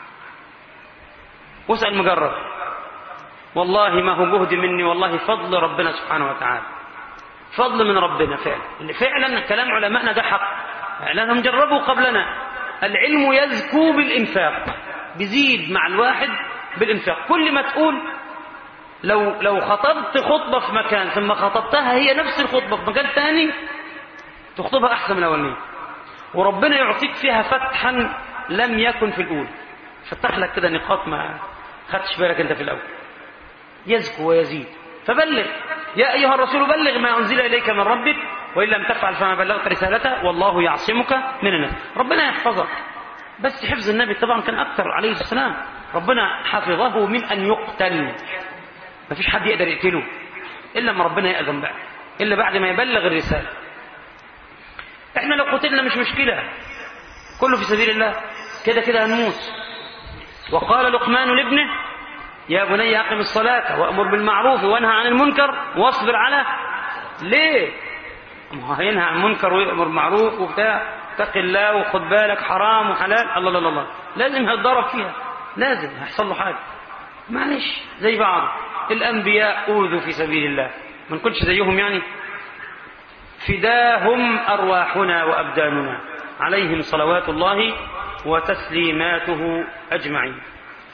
واسأل مجرب والله ما هو جهد مني والله فضل ربنا سبحانه وتعالى فضل من ربنا فعلا فعلا كلام علمائنا ده حق لأنهم جربوا قبلنا العلم يزكو بالإنفاق بيزيد مع الواحد بالإنفاق كل ما تقول لو لو خطبت خطبة في مكان ثم خطبتها هي نفس الخطبة في مكان ثاني تخطبها أحسن من الأولانية وربنا يعطيك فيها فتحا لم يكن في الأولى فتح لك كده نقاط ما خدتش بالك أنت في الأول يزكو ويزيد فبلغ يا أيها الرسول بلغ ما أنزل إليك من ربك وإن لم تفعل فما بلغت رسالته والله يعصمك من الناس ربنا يحفظك بس حفظ النبي طبعا كان أكثر عليه السلام ربنا حفظه من أن يقتل ما فيش حد يقدر يقتله إلا ما ربنا يأذن بقى إلا بعد ما يبلغ الرسالة احنا لو قتلنا مش مشكلة كله في سبيل الله كده كده هنموت وقال لقمان لابنه يا بني أقم الصلاة وأمر بالمعروف وانهى عن المنكر واصبر على ليه ما هو هينهى عن المنكر ويأمر بالمعروف وبتاع اتق الله وخد بالك حرام وحلال الله الله الله لازم هيتضرب فيها لازم هيحصل له حاجة معلش زي بعض الأنبياء أوذوا في سبيل الله ما نكونش زيهم يعني فداهم أرواحنا وأبداننا عليهم صلوات الله وتسليماته أجمعين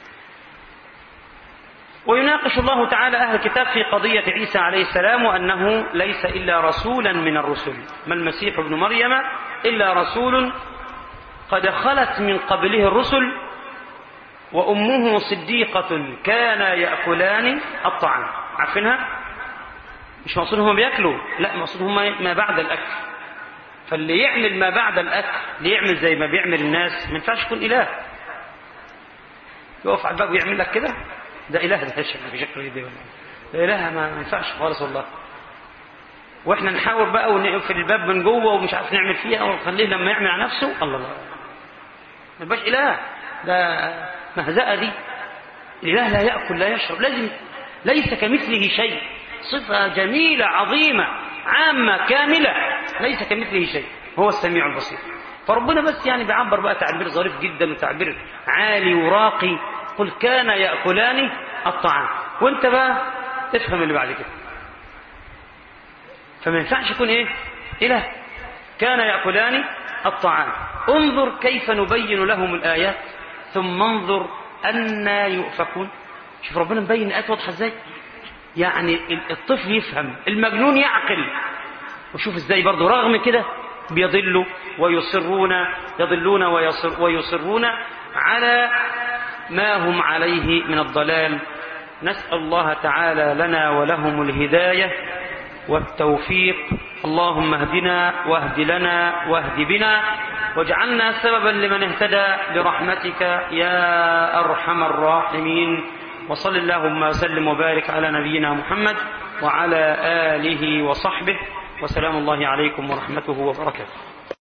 ويناقش الله تعالى أهل الكتاب في قضية عيسى عليه السلام وأنه ليس إلا رسولا من الرسل ما المسيح ابن مريم إلا رسول قد خلت من قبله الرسل وأمه صديقة كانا يأكلان الطعام عارفينها؟ مش مقصود هم بياكلوا لا مقصود هم ما بعد الأكل فاللي يعمل ما بعد الأكل اللي يعمل زي ما بيعمل الناس ما ينفعش يكون إله يقف على الباب ويعمل لك كده ده إله ده شكله في شكله دي ده إله ما ما ينفعش خالص والله واحنا نحاول بقى ونقفل الباب من جوه ومش عارف نعمل فيها ونخليه لما يعمل على نفسه الله الله ما يبقاش إله ده مهزأة دي الإله لا يأكل لا يشرب لازم ليس كمثله شيء صفة جميلة عظيمة عامة كاملة ليس كمثله شيء هو السميع البصير فربنا بس يعني بيعبر بقى تعبير ظريف جدا وتعبير عالي وراقي قل كان يأكلان الطعام وانت بقى تفهم اللي بعد كده فما ينفعش يكون ايه إله كان يأكلان الطعام انظر كيف نبين لهم الآيات ثم انظر أنا يؤفكون شوف ربنا مبين الآيات واضحة ازاي يعني الطفل يفهم المجنون يعقل وشوف ازاي برضه رغم كده بيضلوا ويصرون يضلون ويصر ويصرون على ما هم عليه من الضلال نسأل الله تعالى لنا ولهم الهداية والتوفيق اللهم اهدنا واهد لنا واهد بنا واجعلنا سببا لمن اهتدى برحمتك يا أرحم الراحمين وصل اللهم وسلم وبارك على نبينا محمد وعلى آله وصحبه وسلام الله عليكم ورحمته وبركاته